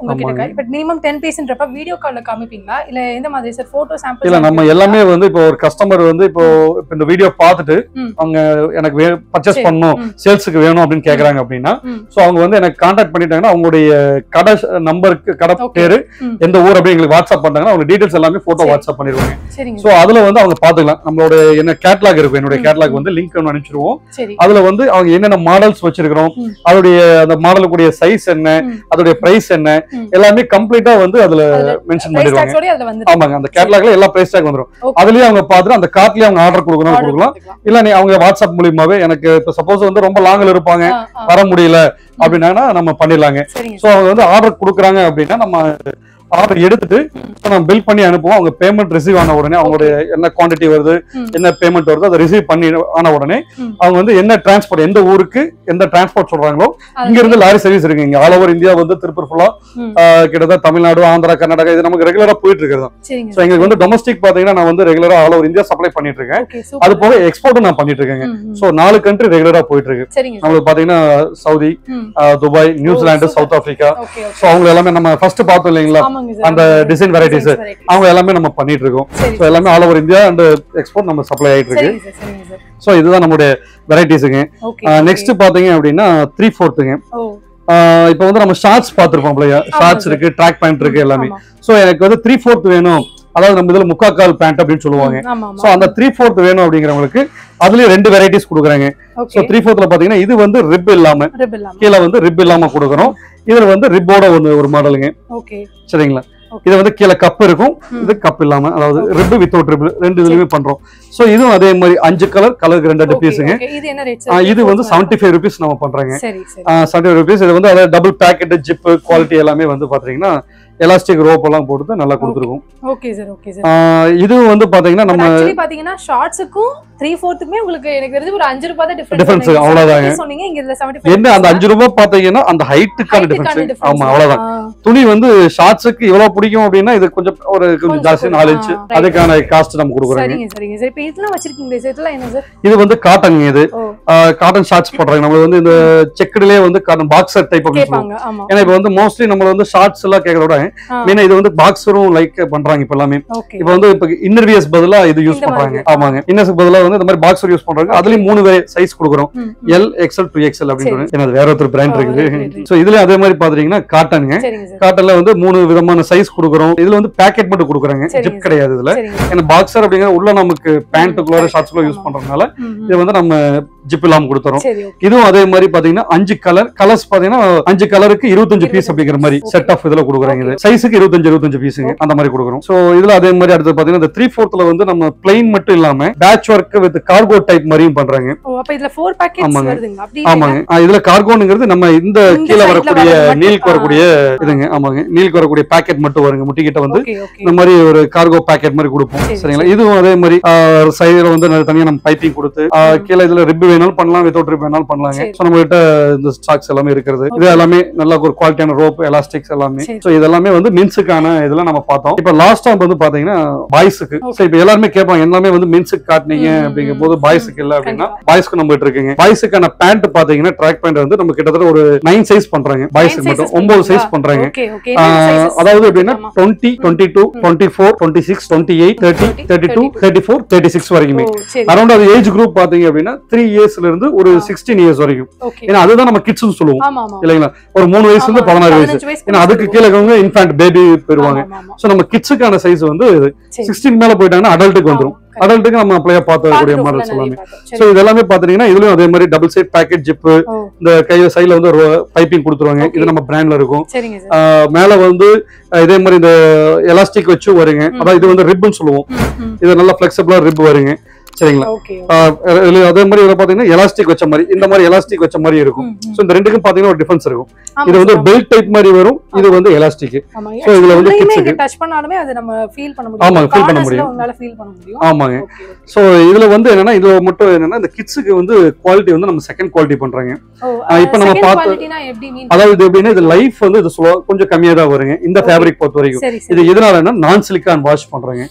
உங்ககிட்ட ஆமாங்க. இப்ப மினிமம் டென் பீஸ்ன்றப்ப வீடியோ கால்ல காமிப்பீங்களா இல்ல எந்த மாதிரி சார் போட்டோ இல்ல சாம்பிள் நம்ம எல்லாமே வந்து இப்போ ஒரு கஸ்டமர் வந்து இப்போ இப்போ இந்த வீடியோ பார்த்துட்டு ம். அவங்க எனக்கு பர்ச்சேஸ் சரி. பண்ணணும் ம். சேல்ஸுக்கு வேணும் அப்படின்னு கேக்குறாங்க அப்படின்னா ம். சோ அவங்க வந்து எனக்கு கான்டாக்ட் பண்ணிட்டாங்கன்னா அவங்களுடைய கடை நம்பருக்கு கடை Okay. பேரு ம். எந்த ஊர் அப்படி எங்களுக்கு வாட்ஸ்அப் பண்ணாங்கன்னா அவங்க டீடைல்ஸ் எல்லாமே போட்டோ சரி. வாட்ஸ்அப் பண்ணிடுவாங்க சரிங்க சோ அதுல வந்து அவங்க பாத்துக்கலாம் நம்மளோட என்ன கேட்லாக் இருக்கும் என்னுடைய ம். கேட்லாக் வந்து லிங்க் ஒன்று அனுப்பிச்சிருவோம் சரி அதுல வந்து அவங்க என்னென்ன மாடல்ஸ் வச்சிருக்கிறோம் ம். அதோடைய அந்த மாடலுக்குடைய சைஸ் என்ன ம். அதோடைய பிரைஸ் என்ன ம். எல்லாமே கம்ப்ளீட்டா வந்து அதுல அதுல மென்ஷன் பிரைஸ் பண்ணிடுவாங்க டாக்ஸோட அதுல வந்து ஆமாங்க அந்த கேட்லாக்ல எல்லா பிரைஸ் டாக் வந்துரும் Okay. அதுலயே அவங்க பார்த்துட்டு அந்த கார்ட்லயே அவங்க ஆர்டர் கொடுக்கணும் கொடுக்கலாம் இல்ல நீ அவங்க வாட்ஸ்அப் மூலியமாவே எனக்கு இப்ப சப்போஸ் வந்து ரொம்ப லாங்ல இருப்பாங்க வர முடியல அப்படின்னா நம்ம பண்ணிடலாங்க சரிங்க சோ அவங்க வந்து ஆர்டர் கொடுக்குறாங்க அப்படின்னா நம்ம ஆர்டர் எடுத்துட்டு ம். இப்ப நம்ம பில் பண்ணி அனுப்புவோம் அவங்க பேமெண்ட் ரிசீவ் ஆன உடனே அவங்களுடைய என்ன குவாண்டிட்டி வருது ம். என்ன பேமெண்ட் வருது அதை ரிசீவ் பண்ணி ஆன உடனே ம். அவங்க வந்து என்ன டிரான்ஸ்போர்ட் எந்த ஊருக்கு எந்த டிரான்ஸ்போர்ட் சொல்றாங்களோ அது- இங்க இருந்து லாரி சர்வீஸ் இருக்கு இங்க ஆல் ஓவர் இந்தியா வந்து திருப்பூர் ஃபுல்லா ம். கிட்டத்தட்ட தமிழ்நாடு ஆந்திரா கர்நாடகா இது நமக்கு ரெகுலரா போயிட்டு இருக்கிறது சரிங்க ஸோ எங்களுக்கு வந்து டொமஸ்டிக் பாத்தீங்கன்னா நான் வந்து ரெகுலரா ஆல் ஓவர் இந்தியா சப்ளை பண்ணிட்டு இருக்கேன் ஓகே அது சூப்பர் போக எக்ஸ்போர்ட்டும் நான் பண்ணிட்டு இருக்கேங்க ம், ம். ஸோ நாலு கண்ட்ரி ரெகுலரா போயிட்டு இருக்கு சரிங்க சார் நம்மளுக்கு பாத்தீங்கன்னா சவுதி ம். ஆஹ் Dubai New Zealand super. South Africa okay so அவங்க எல்லாமே நம்ம ஃபர்ஸ்ட் பார்த்தோம் இல்லைங்களா ஆமாங்க சார் அந்த டிசைன் வெரைட்டிஸ் Designs varieties. அவங்க எல்லாமே நம்ம பண்ணிட்டு இருக்கோம் சரி ஸோ எல்லாமே all over India and export நம்ம சப்ளை ஆயிட்டு இருக்கு சரிங்க சார் சரிங்க சார் ஸோ இதுதான் நம்மளுடைய வெரைட்டிஸுங்க ஓகே நெக்ஸ்ட் பாத்தீங்க அப்படின்னா த்ரீ ஃபோர்த்துங்க ஓ இப்போ வந்து நம்ம ஷார்ட்ஸ் பார்த்துருப்போம் இல்லையா ஷார்ட்ஸ் sir. இருக்கு ட்ராக் பேண்ட் இருக்கு எல்லாமே ஆமா. ஸோ எனக்கு வந்து த்ரீ ஃபோர்த் வேணும் அதாவது நம்ம இதுல முக்காக்கால் பேண்ட் அப்படின்னு சொல்லுவாங்க ம், ஆமா ஸோ அந்த த்ரீ ஃபோர்த் வேணும் அப்படிங்கிறவங்களுக்கு அதுலயே ரெண்டு வெரைட்டிஸ் கொடுக்குறாங்க ஸோ ஓகே த்ரீ ஃபோர்த்ல பாத்தீங்கன்னா இது வந்து ரிப் இல்லாம ரிப் இல்லாம கீழே வந்து ரிப் இல்லாம கொடுக்குறோம் இதுல வந்து ரிப்போட ஒன்று ஒரு மாடலுங்க ஓகே சரிங்களா Okay. இது வந்து கீழே கப் இருக்கும் ம். இது கப் இல்லாம அதாவது Okay. ரிப் வித்தவுட் ரிப் ரெண்டு இதுலயுமே பண்றோம் ஸோ இதுவும் அதே மாதிரி அஞ்சு கலர் கலருக்கு ரெண்டு ரெண்டு ஓகே பீஸுங்க ஓகே இது என்ன ரேட் ஆ, இது வந்து செவன்டி ஃபைவ் ருபீஸ் நம்ம பண்றோங்க சரி சரி செவன்டி ஃபைவ் ருபீஸ் இது வந்து அதாவது டபுள் பேக்கெட் ஜிப்பு குவாலிட்டி எல்லாமே வந்து பாத்தீங்கன்னா எலாஸ்டிக் ரோப் எல்லாம் போட்டு நல்லா கொடுத்துருக்கும் ஓகே சார் ஓகே சார் ஆ, இதுவும் வந்து பாத்தீங்கன்னா நம்ம ஆக்சுவலி பாத்தீங்கன்னா ஷார்ட்ஸுக்கும் த்ரீ ஃபோர்த்துக்குமே உங்களுக்கு எனக்கு தெரிஞ்சு ஒரு அஞ்சு ரூபாய் தான் Difference, டிஃபரன்ஸ் அவ்வளவுதாங்க. சொன்னீங்க இங்க இதுல 75 என்ன அந்த அஞ்சு ரூபாய் பாத்தீங்கன்னா அந்த ஹைட்டுக்கான டிஃபரன்ஸ் ஆமா அவ்வளவுதான் துணி வந்து ஷார்ட்ஸுக்கு இவ்வளவு பிடிக்கும் அப்படின்னா இது கொஞ்சம் ஒரு கொஞ்சம் கொஞ்சம் ஜாஸ்தி கூட, நாலு ஆ, இன்ச் right. அதுக்கான காஸ்ட் நம்ம கொடுக்குறோங்க சரிங்க சரிங்க சார் இப்போ இதெல்லாம் வச்சிருக்கீங்க சார் இதெல்லாம் என்ன சார் இது வந்து காட்டன் இது ஓ காட்டன் ஷார்ட்ஸ் போடுறாங்க நம்ம வந்து இந்த செக்குடுலயே வந்து காட்டன் பாக்ஸர் டைப் அப்படின்னு சொல்லுவோம் கேட்பாங்க ஆமா ஏன்னா இப்ப வந்து மோஸ்ட்லி நம்ம வந்து ஷார்ட்ஸ் எல்லாம் கேட்கறத விட ஆ. மெயினா இது வந்து பாக்ஸரும் லைக் பண்றாங்க இப்ப எல்லாமே ஓகே இப்ப வந்து இப்ப இன்னர்வியர்ஸ் பதிலா இது யூஸ் இந்த மாதிரி. பண்றாங்க ஆமாங்க இன்னர்ஸ் பதிலா வந்து இந்த மாதிரி பாக்ஸர் யூஸ் பண்றாங்க அதுலயும் மூணு சைஸ் கொடுக்குறோம் ம், ம். எல் எக்ஸ்எல் டூ எக்ஸ்எல் அப்படின்னு சரி. சொல்லி. ஏன்னா அது வேற ஒருத்தர் பிராண்ட் ஓ, right, right, இருக்குது right. சோ இதுல அதே மாதிரி பாத்தீங்கன்னா காட்டனுங்க சரிங்க சார் காட்டன்ல வந்து மூணு விதமான சைஸ் கொடுக்குறோம் இதுல வந்து பேக்கெட் மட்டும் கொடுக்குறாங்க சரிங்க ஜிப் சார். கிடையாது இதுல சரிங்க ஏன்னா பாக்ஸர் அப்படிங்கிற உள்ள நமக்கு பேண்ட்டுக்குள்ள correct. ஷார்ட்ஸ்க்குள்ள யூஸ் ஆமா. பண்றதுனால ம், ம். இது வந்து நம்ம ஜிப் இல்லாம கொடுத்துறோம் சரி ஓகே இதுவும் அதே மாதிரி பாத்தீங்கன்னா அஞ்சு கலர் கலர்ஸ் பாத்தீங்கன்னா அஞ்சு கலருக்கு இருபத்தஞ்சு பீஸ் அப்படிங்கிற மாதிரி Okay. செட் ஆஃப் இதுல கொடுக்குறாங்க இது சைஸுக்கு இருபத்தஞ்சு இருபத்தஞ்சு பீஸுங்க அந்த மாதிரி கொடுக்குறோம் சோ இதுல அதே மாதிரி அடுத்து பாத்தீங்கன்னா இந்த த்ரீ ஃபோர்த்ல வந்து நம்ம பிளைன் மட்டும் இல்லாம patch work with cargo type மாதிரியும் பண்றாங்க ஓ அப்ப இதுல ஃபோர் பாக்கெட்ஸ் ஆமாங்க. வருதுங்க அப்படி ஆமாங்க ஆ, இதுல கார்கோனுங்கிறது நம்ம இந்த இந்த கீழே side ல வரக்கூடிய வர்றது மட்டும். நீலுக்கு வரக்கூடிய ஆ. இதுங்க ஆமாங்க நீலுக்கு வரக்கூடிய பேக்கெட் மட்டும் வருங்க முட்டிக்கிட்ட வந்து ஓகே ஓகே இந்த மாதிரி ஒரு கார்கோ பேக்கெட் மாதிரி கொடுப்போம் சரி, சரிங்களா இதுவும் அதே மாதிரி சைடுல வந்து ந- தனியா நம்ம பைப்பிங் கொடுத்து ஆ, ம். கீழே இதுல ரிப் வேணாலும் பண்ணலாம் வித்தவுட் ரிப் வேணாலும் பண்ணலாங்க சரி. ஸோ நம்ம கிட்ட இந்த ஸ்டாக்ஸ் எல்லாமே இருக்கிறது இது Okay. எல்லாமே நல்ல ஒரு குவாலிட்டியான ரோப் எலாஸ்டிக்ஸ் எல்லாமே சரி. ஸோ இதெல்லாமே வந்து மின்ஸுக்கான இதெல்லாம் நம்ம பார்த்தோம் இப்போ லாஸ்ட் டைம் வந்து பாத்தீங்கன்னா பாய்ஸுக்கு Okay. ஸோ இப்போ எல்லாருமே கேட்பாங்க எல்லாமே வந்து மின்ஸுக்கு காட்டுனீங்க ம், ம், அப்படிங்கும் ம். போது பாய்ஸுக்கு இல்ல அப்படின்னா கண்டிப்பா. பாய்ஸ்க்கு நம்ம கிட்ட இருக்குங்க பாய்ஸுக்கான பேண்ட் பாத்தீங்கன்னா ட்ராக் பேண்ட் வந்து நம்ம கிட்டத்தட்ட ஒரு நைன் சைஸ் பண்றாங்க பாய்ஸ்க்கு மட்டும் ஒன்பது சைஸ் பண்றாங்க ஓகே ஓகே ஆஹ் அதாவது எப்படின்னா twenty twenty two twenty four twenty six twenty eight thirty thirty two thirty four thirty six வரைக்குமே ஓ சரி அரௌண்ட் அது ஏஜ் குரூப் பாத்தீங்க அப்படின்னா த்ரீ இயர்ஸ்ல இருந்து ஒரு ஆ. சிக்ஸ்டீன் இயர்ஸ் வரைக்கும் ஓகே ஏன்னா அதுதான் நம்ம கிட்ஸ்னு சொல்லுவோம் ஆமா ஆமா இல்லைங்களா ஒரு மூணு வயசுல இருந்து ஆமா, பதினாறு வயசு 15 வயசுக்கு ஏன்னா அதுக்கு கீழே இருக்கவங்க இன்ஃபேண்ட் பேபி போயிருவாங்க ஆமா, ஆமா, சோ நம்ம கிட்ஸுக்கான சைஸ் வந்து சரி. சிக்ஸ்டீன் மேல போயிட்டாங்கன்னா அடல்ட்டுக்கு வந்துரும் ஆமா, அடல்ட்டுக்கு நம்ம அப்ளையா பார்த்துக்கூடிய பார்த்துட்டு மாடல்ஸ் full-ஆ எல்லாமே நிறைய பார்த்தோம். சோ சரி. இது எல்லாமே பாத்தீங்கன்னா இதுலயும் அதே மாதிரி டபுள் சைட் பேக்கெட் ஜிப்பு ஓ, இந்த கை சைடுல வந்து பைப்பிங் கொடுத்துருவாங்க Okay. இது நம்ம பிராண்ட்ல இருக்கும் சரிங்க சார் ஆஹ் மேல வந்து அஹ் இதே மாதிரி இந்த எலாஸ்டிக் வச்சு வருங்க ம். அதான் இது வந்து ரிப்னு சொல்லுவோம் ம், ம். இது நல்லா பிளெக்சிபிளா ரிப் வருங்க சரிங்களா ஓகே ஆஹ் இதுல அதே மாதிரி இதுல பாத்தீங்கன்னா எலாஸ்டிக் வச்ச மாதிரி இந்த மாதிரி எலாஸ்டிக் வச்ச மாதிரி இருக்கும் ம், ம். சோ இந்த ரெண்டுக்கும் பாத்தீங்கன்னா ஒரு டிஃபரன்ஸ் இருக்கும் ஆமா இது வந்து சார், பெல்ட் டைப் மாதிரி வரும் இது வந்து எலாஸ்டிக் ஆமா. so இதுல வந்து உள்ளேயுமே kids இங்க touch பண்ணாலுமே அது நம்ம feel பண்ண முடியும். ஆமாங்க, feel பண்ண Corners ல முடியும். உங்களால feel பண்ண முடியும். ஆமாங்க Okay, okay. சோ இதுல வந்து என்னன்னா இதுல மட்டும் என்னன்னா இந்த கிட்ஸுக்கு வந்து குவாலிட்டி வந்து நம்ம செகண்ட் குவாலிட்டி பண்றாங்க ஓ, ஆ, இப்ப நம்ம second பார்த்த- qualityனா எப்படி mean? அதாவது இது எப்படின்னா இது லைஃப் வந்து இது slow- கொஞ்சம் கம்மியா தான் வருங்க இந்த Okay. ஃபேப்ரிக் பொறுத்த வரைக்கும் சரி, இது சரி. எதனாலன்னா நான் சிலிக்கான் வாஷ் பண்றாங்க ஓ,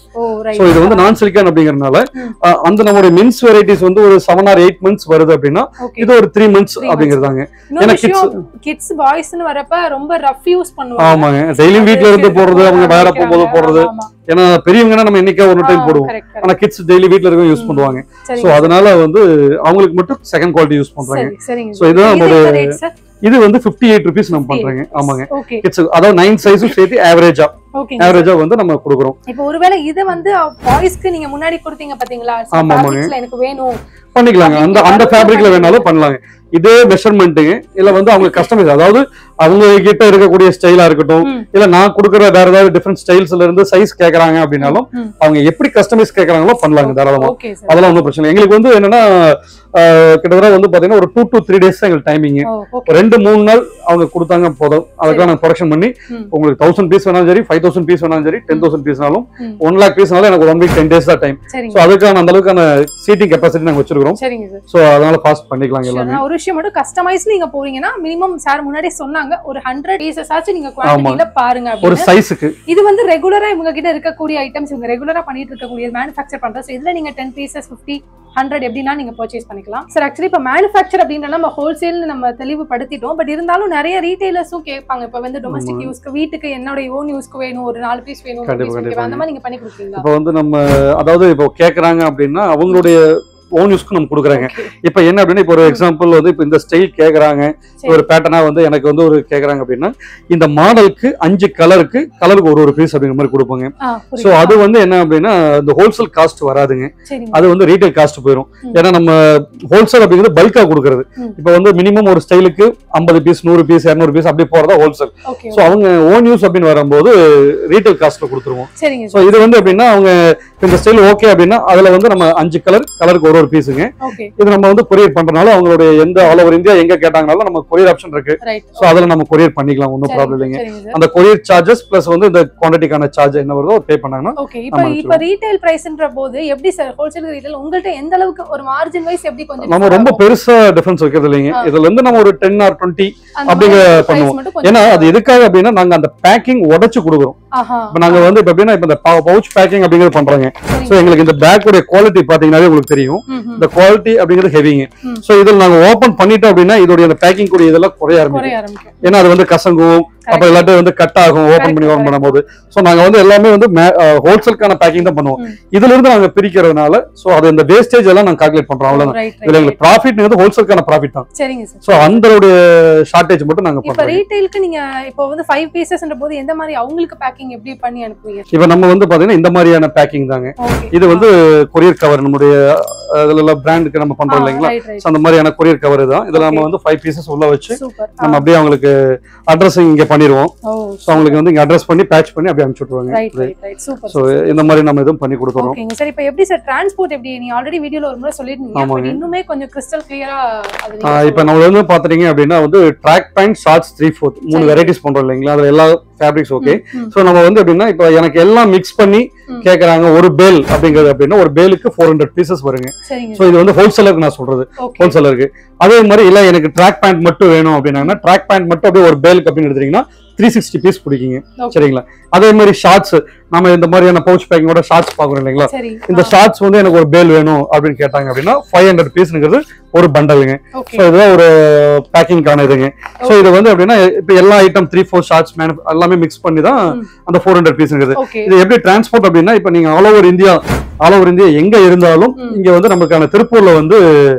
right. ஸோ இது வந்து நான் சிலிக்கான் அப்படிங்கறதுனால ம். அஹ், அந்த நம்மளுடைய மென்ஸ் வெரைட்டிஸ் வந்து ஒரு செவன் ஆர் எயிட் மந்த்ஸ் வருது அப்படின்னா Okay. இது ஒரு த்ரீ மந்த்ஸ் Three அப்படிங்கிறதாங்க இன்னொரு ஏன்னா விஷயம் கிட்ஸ் பாய்ஸ்னு வரப்ப ரொம்ப ரஃப் யூஸ் பண்ணுவாங்க ஆமாங்க டெய்லியும் வீட்ல இருந்து போடுறது அவங்க வேற போகும்போது போடுறது ஏன்னா பெரியவங்கன்னா நம்ம என்னைக்கா ஒரு டைம் போடுவோம் ஆனா கிட்ஸ் டெய்லி வீட்ல இருக்க யூஸ் ம். பண்ணுவாங்க சோ அதனால வந்து அவங்களுக்கு மட்டும் செகண்ட் குவாலிட்டி யூஸ் பண்றாங்க சரி சரிங்க So, இதுதான் நம்மளுடைய- ரேட் சார் இது வந்து 58 எயிட் ருபீஸ் நம்ம பண்றாங்க ஆமாங்க ஓகே கிட்ஸ் அதாவது நைன் சைஸும் சேர்த்து ஆவரேஜா ஓகே ஆவரேஜா வந்து நம்ம கொடுக்குறோம் இப்போ ஒருவேளை இது வந்து பாய்ஸ்க்கு நீங்க முன்னாடி கொடுத்தீங்க பாத்தீங்களா ஆமா, ஆமாங்க. fabricsல எனக்கு வேணும் பண்ணிக்கலாங்க அந்த அந்த அதுவும் ஃபேப்ரிக்ல பண்ணலாம். வேணாலும் பண்ணலாங்க இதே மெஷர்மெண்ட்டுங்க இல்ல வந்து அவங்க கஸ்டமைஸ் அதாவது அவங்க கிட்ட இருக்கக்கூடிய ஸ்டைலா இருக்கட்டும் ம். இல்ல நான் கொடுக்குற வேற ஏதாவது டிஃப்ரெண்ட் ஸ்டைல்ஸ்ல இருந்து சைஸ் கேக்குறாங்க அப்படின்னாலும் ம். அவங்க எப்படி கஸ்டமைஸ் கேக்குறாங்களோ பண்ணலாங்க தாராளமா ஓகே சார் அதெல்லாம் ஒன்றும் பிரச்சனை இல்லை. எங்களுக்கு வந்து என்னன்னா ஆஹ், கிட்டத்தட்ட வந்து பாத்தீங்கன்னா ஒரு டூ டு த்ரீ டேஸ் தான் எங்களுக்கு டைமிங் ஓ ஓகே ரெண்டு மூணு நாள் அவங்க கொடுத்தாங்க போதும் அதுக்காக நாங்கள் ப்ரொடக்ஷன் பண்ணி ம். உங்களுக்கு தௌசண்ட் பீஸ் வேணாலும் சரி ஃபைவ் தௌசண்ட் பீஸ் வேணாலும் சரி டென் தௌசண்ட் பீஸ்னாலும் ம். ஒன் லேக் பீஸ்னாலும் எனக்கு ஒன் வீக் டென் டேஸ் தான் டைம் சரிங்க ஸோ அதுக்கான அந்த அளவுக்கான சீட்டிங் கெப்பாசிட்டி நாங்கள் வச்சிருக்கிறோம் சரிங்க சார் ஸோ அதனால ஃபாஸ்ட் பண்ணிக்கலாங்க சரி, எல்லாமே நான் ஒரு விஷயம் மட்டும் கஸ்டமைஸ் நீங்க போறீங்கன்னா மினிமம் சார் முன்னாடியே சொன்னாங்க ஒரு ஹண்ட்ரட் பீசஸ் ஆச்சு நீங்க குவான்டிட்டியில பாருங்க ஒரு அப்படின்னு சைஸுக்கு இது வந்து ரெகுலரா இவங்க கிட்ட இருக்கக்கூடிய ஐட்டம்ஸ் இவங்க ரெகுலரா பண்ணிட்டு இருக்கக்கூடிய மேனுஃபேக்சர் பண்றது So, இதுல நீங்க டென் பீசஸ் ஃபிஃப்டி ஹண்ட்ரட் எப்படின்னா நீங்க பர்ச்சேஸ் பண்ணிக்கலாம் சார் ஆக்சுவலி இப்போ மேனுஃபேக்சர் அப்படின்னா நம்ம ஹோல்சேல் நம்ம தெளிவுபடுத்திட்டோம் பட் இருந்தாலும் நிறைய ரீட்டைலர்ஸும் கேட்பாங்க இப்போ வந்து டொமஸ்டிக் ஆமா. யூஸ்க்கு வீட்டுக்கு என்னோட ஓன் யூஸ்க்கு வேணும் ஒரு நாலு பீஸ் வேணும் கண்டிப்பா, piece கண்டிப்பா. அந்த மாதிரி நீங்க பண்ணி கொடுப்பீங்களா இப்போ வந்து நம்ம அதாவது இப்போ கேட்குறாங்க அப்படின்னா அவங்களுடைய ஓன் யூஸ்க்கு நம்ம கொடுக்குறாங்க Okay. இப்போ என்ன அப்படின்னா இப்போ ஒரு எக்ஸாம்பிள் வந்து இப்போ இந்த ஸ்டைல் கேட்குறாங்க சரி. ஒரு பேட்டர்னா வந்து எனக்கு வந்து ஒரு கேட்குறாங்க அப்படின்னா இந்த மாடலுக்கு அஞ்சு கலருக்கு கலருக்கு ஒரு ஒரு பீஸ் அப்படிங்கிற மாதிரி கொடுப்பாங்க ஆ, ஸோ புரியுது. அது வந்து என்ன அப்படின்னா இந்த ஹோல்சேல் காஸ்ட் வராதுங்க சரிங்க அது வந்து ரீட்டைல் காஸ்ட் போயிடும் ம். ஏன்னா நம்ம ஹோல்சேல் அப்படிங்கிறது பல்கா கொடுக்கறது ம். இப்போ வந்து மினிமம் ஒரு ஸ்டைலுக்கு ஐம்பது பீஸ் நூறு பீஸ் இரநூறு பீஸ் அப்படி போறதா ஹோல்சேல் ஓகே ஸோ அவங்க ஓன் யூஸ் அப்படின்னு வரும்போது ரீட்டைல் காஸ்ட்ல கொடுத்துருவோம் சரிங்க ஸோ இது வந்து எப்படின்னா அவங்க இப்ப இந்த ஸ்டைல் ஓகே அப்படின்னா அதுல வந்து நம்ம அஞ்சு கலர் கலருக்கு ஒரு ஒரு பீஸுங்க ஓகே இது நம்ம வந்து கொரியர் பண்றதுனால அவங்களுடைய எந்த ஆல் ஓவர் இந்தியா எங்க கேட்டாங்கனாலும் நம்ம கொரியர் ஆப்ஷன் இருக்கு ரைட் ஸோ அதுல நம்ம கொரியர் பண்ணிக்கலாம் ஒன்றும் ப்ராப்ளம் இல்லைங்க சரிங்க சார் அந்த கொரியர் சார்ஜஸ் பிளஸ் வந்து இந்த குவான்டிட்டிக்கான சார்ஜ் என்ன வருதோ பே பண்ணாங்கன்னா ஓகே இப்போ ஆமா, இப்போ ரீட்டைல் பிரைஸ்ன்ற போது எப்படி சார் ஹோல்சேல் ரீட்டைல் உங்கள்ட்ட எந்த அளவுக்கு ஒரு மார்ஜின் வைஸ் எப்படி கொஞ்சம் நம்ம ரொம்ப பெருசா டிஃபரன்ஸ் வைக்கிறது இல்லைங்க ஆ. இதுல இருந்து நம்ம ஒரு டென் ஆர் டுவெண்ட்டி அந்த அப்படிங்கிற மாதிரி price பண்ணுவோம். மட்டும் கொஞ்சம் ஏன்னா அது எதுக்காக அப்படின்னா நாங்க அந்த பேக்கிங் உடைச்சு கொடுக்குறோம் ஆஹா இப்ப நாங்க வந்து இப்ப எப்படின்னா இப்ப இந்த பவுச் பேக்கிங் அப்படிங்கிறது பண்றாங்க சரிங்க. சோ எங்களுக்கு இந்த பேக்கோட குவாலிட்டி பாத்தீங்கன்னாவே உங்களுக்கு தெரியும் ம், ம். இந்த குவாலிட்டி அப்படிங்கிறது ஹெவிங்க ம். சோ இதில் நாங்க ஓபன் பண்ணிட்டோம் அப்படின்னா இதோடைய அந்த பேக்கிங் கூடிய இதெல்லாம் குறைய ஆரம்பிக்கும் குறைய ஆரம்பிக்கும் ஏன்னா அது வந்து கசங்கும் அப்புறம் இல்லாட்டி வந்து கட் ஆகும் ஓபன் பண்ணி Correct, ஓபன் பண்ணும்போது சோ நாங்க வந்து எல்லாமே வந்து ஹோல்சேல்கான பேக்கிங் தான் பண்ணுவோம் ம். இதுல இருந்து நாங்க பிரிக்கிறதுனால சோ அது இந்த வேஸ்டேஜ் எல்லாம் நாங்க கால்குலேட் பண்றோம் அவ்வளவுதான் ரைட் இதுல எங்களுக்கு ப்ராஃபிட் வந்து ஹோல்சேல்கான ப்ராஃபிட் தான் சரிங்க சார் சோ அந்தோடைய ஷார்டேஜ் மட்டும் நாங்க இப்போ பண்றோம் ரீட்டைலுக்கு நீங்க இப்போ வந்து ஃபைவ் பீசஸ்ன்ற போது எந்த மாதிரி அவங்களுக்கு பேக்கிங் எப்படி பண்ணி அனுப்புவீங்க இப்ப நம்ம வந்து பாத்தீங்கன்னா இந்த மாதிரியான பேக்கிங் தாங்க ஓகே இது வந்து கொரியர் கவர் நம்முடைய அஹ், இதுல எல்லாம் பிராண்டுக்கு நம்ம பண்றோம் இல்லைங்களா ரைட் ரைட் So, அந்த மாதிரியான கொரியர் கவர் தான் இதுல நம்ம Okay. வந்து ஃபைவ் பீசஸ் உள்ள வச்சு சூப்பர் நம்ம அப்படியே அவங்களுக்கு அட்ரஸ் இங்க பண்ணிடுவோம் ஓ ஸோ அவங்களுக்கு வந்து இங்க அட்ரஸ் பண்ணி பேட்ச் பண்ணி அப்படியே அனுப்பிச்சு ரைட் விட்டுருவாங்க ரைட் ரைட் சூப்பர் ஸோ இந்த மாதிரி நம்ம எதுவும் பண்ணி கொடுக்குறோம் ஓகேங்க சார் இப்போ எப்படி சார் டிரான்ஸ்போர்ட் எப்படி நீ ஆல்ரெடி வீடியோல ஒரு முறை சொல்லிருந்தீங்க ஆமாங்க. பட் இன்னுமே கொஞ்சம் கிறிஸ்டல் கிளியரா அது ஆஹ் நீங்க இப்ப நம்ம வந்து பாத்துட்டீங்க அப்படின்னா வந்து track pant shorts three fourth மூணு சரி. வெரைட்டிஸ் பண்றோம் இல்லைங்களா அதுல எல்லா ஃபேப்ரிக்ஸ் ஓகே ம், ம். ஸோ நம்ம வந்து எப்படின்னா இப்போ எனக்கு எல்லாம் மிக்ஸ் பண்ணி ம். கேக்குறாங்க ஒரு பேல் அப்படிங்கிறது அப்படின்னா ஒரு பேலுக்கு ஃபோர் ஹண்ட்ரட் பீசஸ் வருங்க சரிங்க ஸோ இது வந்து ஹோல்சேலருக்கு நான் சொல்றது ஓகே ஹோல்சேலருக்கு அதே மாதிரி இல்ல எனக்கு ட்ராக் பேண்ட் மட்டும் வேணும் அப்படின்னாங்கன்னா ட்ராக் பேண்ட் மட்டும் அப்படியே ஒரு பேலுக்கு அப்படின்னு எடுத்தீங்கன்னா த்ரீ சிக்ஸ்டி பீஸ் பிடிக்குங்க Okay. சரிங்களா அதே மாதிரி ஷார்ட்ஸ் நம்ம இந்த மாதிரியான பவுச் பேக்கிங்கோட ஷார்ட்ஸ் பார்க்குறோம் இல்லைங்களா சரி இந்த ஷார்ட்ஸ் வந்து எனக்கு ஒரு பேல் வேணும் அப்படின்னு கேட்டாங்க அப்படின்னா ஃபைவ் ஹண்ட்ரட் பீஸ்ங்கிறது ஒரு பண்டலுங்க ஓகே ஸோ இதுதான் ஒரு பேக்கிங்கான இதுங்க ஸோ இது வந்து எப்படின்னா இப்போ எல்லா ஐட்டம் த்ரீ ஃபோர் ஷார்ட்ஸ் மேனு எல்லாமே மிக்ஸ் பண்ணி தான் ம். அந்த ஃபோர் ஹண்ட்ரட் பீஸ்ங்கிறது ஓகே இது எப்படி டிரான்ஸ்போர்ட் அப்படின்னா இப்போ நீங்க all over India all over India எங்க இருந்தாலும் ம். இங்க வந்து நமக்கான திருப்பூர்ல வந்து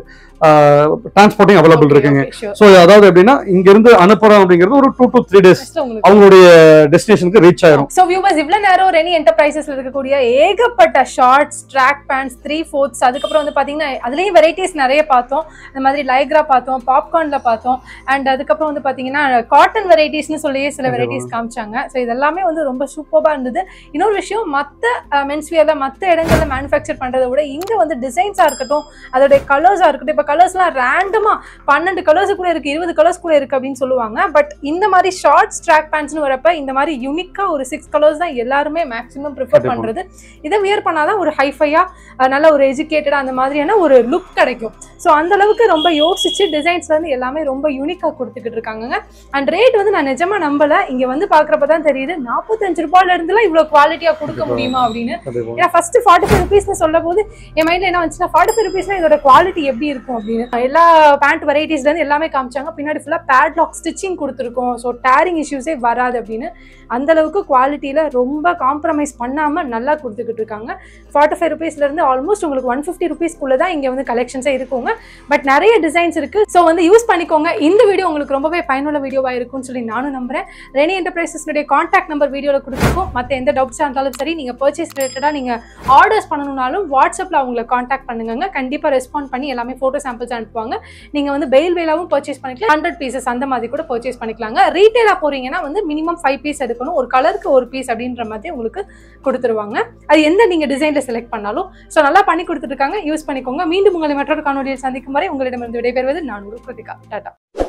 டிரான்ஸ்போர்ட்டிங் அவைலபிள் இருக்குங்க ஷூர் ஸோ அதாவது எப்படின்னா இங்க இருந்து அனுப்புறோம் அப்படிங்கிறது ஒரு டூ டு த்ரீ டேஸ் உங்களுக்கு அவங்களுடைய டெஸ்டினேஷனுக்கு ரீச் ஆயிரும் சோ வியூவர்ஸ் இவ்வளவு நேரம் ரெனி என்டர்பிரைசஸ்ல இருக்கக்கூடிய ஏகப்பட்ட shorts track pants three fourths அதுக்கப்புறம் வந்து பாத்தீங்கன்னா அதுலயும் வெரைட்டிஸ் நிறைய பார்த்தோம் இந்த மாதிரி லைக்ரா பார்த்தோம் பாப்கார்ன்ல பார்த்தோம் அண்ட் அதுக்கப்புறம் வந்து பாத்தீங்கன்னா காட்டன் வெரைட்டிஸ்னு சொல்லியே சில வெரைட்டிஸ் காமிச்சாங்க ஸோ இதெல்லாமே வந்து ரொம்ப சூப்பரா இருந்தது இன்னொரு விஷயம் மத்த மென்ஸ்வியர்ல மத்த இடங்கள்ல மேனுஃபேக்சர் பண்றதை விட இங்க வந்து டிசைன்ஸா இருக்கட்டும் அதோடைய கலர்ஸா இருக்கட்டும் இப்ப இப்போ கலர்ஸ்லாம் ரேண்டமா பன்னெண்டு கலர்ஸ் கூட இருக்கு இருபது கலர்ஸ் கூட இருக்கு அப்படின்னு சொல்லுவாங்க பட் இந்த மாதிரி ஷார்ட்ஸ் ட்ராக் பேண்ட்ஸ்னு வரப்ப இந்த மாதிரி யூனிக்கா ஒரு சிக்ஸ் கலர்ஸ் தான் எல்லாருமே மேக்ஸிமம் ப்ரிஃபர் கண்டிப்பா. பண்றது இதை வியர் பண்ணாதான் ஒரு ஹைஃபையா நல்ல ஒரு எஜுகேட்டடா அந்த மாதிரியான ஒரு லுக் கிடைக்கும் ஸோ அந்த அளவுக்கு ரொம்ப யோசிச்சு டிசைன்ஸ்ல இருந்து எல்லாமே ரொம்ப யூனிக்கா கொடுத்துக்கிட்டு இருக்காங்க அண்ட் ரேட் வந்து நான் நிஜமா நம்பல இங்க வந்து பாக்குறப்ப தான் தெரியுது நாற்பத்தஞ்சு ரூபாயில இருந்துலாம் இவ்வளவு குவாலிட்டியா கொடுக்க கண்டிப்பா. முடியுமா அப்படின்னு கண்டிப்பா ஏன்னா ஃபர்ஸ்ட் ஃபார்ட்டி ஃபைவ் ருபீஸ்னு சொல்லும் போது என் மைண்ட்ல என்ன வந்துச்சுன்னா ஃபார்ட்டி ஃபைவ் ருபீஸ்னா இதோட குவாலிட்டி எப்படி இருக்கும் அப்படின்னு எல்லா பேண்ட் வெரைட்டிஸ்ல இருந்து எல்லாமே காமிச்சாங்க பின்னாடி ஃபுல்லா பேட்லாக் ஸ்டிச்சிங் கொடுத்துருக்கோம் ஸோ டேரிங் இஷ்யூஸே வராது அப்படின்னு அந்த அளவுக்கு குவாலிட்டியில ரொம்ப காம்ப்ரமைஸ் பண்ணாம நல்லா கொடுத்துக்கிட்டு இருக்காங்க ஃபார்ட்டி ஃபைவ் ருபீஸ்ல இருந்து ஆல்மோஸ்ட் உங்களுக்கு ஒன் ஃபிஃப்டி ருபீஸ்க்குள்ள தான் இங்க வந்து கலெக்ஷன்ஸே இருக்குங்க பட் நிறைய டிசைன்ஸ் இருக்கு ஸோ வந்து யூஸ் பண்ணிக்கோங்க இந்த வீடியோ உங்களுக்கு ரொம்பவே பயனுள்ள வீடியோவா இருக்கும்னு சொல்லி நானும் நம்புறேன் ரெனி என்டர்பிரைசஸ்னுடைய காண்டாக்ட் நம்பர் வீடியோவில் கொடுத்துருக்கோம் மற்ற எந்த டவுட்ஸாக இருந்தாலும் சரி நீங்கள் பர்ச்சேஸ் ரிலேட்டடாக நீங்கள் ஆர்டர்ஸ் பண்ணணும்னாலும் வாட்ஸ்அப்பில் அவங்கள காண்டாக்ட் பண்ணுங்க கண்டிப்பாக ரெஸ்பாண்ட் பண்ணி எல்லாமே ஃபோட்டோ சாம்பிள்ஸ் அனுப்புவாங்க நீங்கள் வந்து பெயில் வேலாவும் பர்ச்சேஸ் பண்ணிக்கலாம் ஹண்ட்ரட் பீசஸ் அந்த மாதிரி கூட பர்ச்சேஸ் பண்ணிக்கலாங்க ரீட்டெயிலாக போறீங்கன்னா வந்து மினிமம் ஃபைவ் பீஸ் எடுக்கணும் ஒரு கலருக்கு ஒரு பீஸ் அப்படின்ற மாதிரி உங்களுக்கு கொடுத்துருவாங்க அது எந்த நீங்கள் டிசைனில் செலக்ட் பண்ணாலும் ஸோ நல்லா பண்ணி கொடுத்துருக்காங்க யூஸ் பண்ணிக்கோங்க மீண்டும் உங்களை மற்றொரு காணொலியில் சந்திக்கும் வரை உங்களிடமிருந்து விடைபெறுவது நான் ஒரு கிருத்திகா டாடா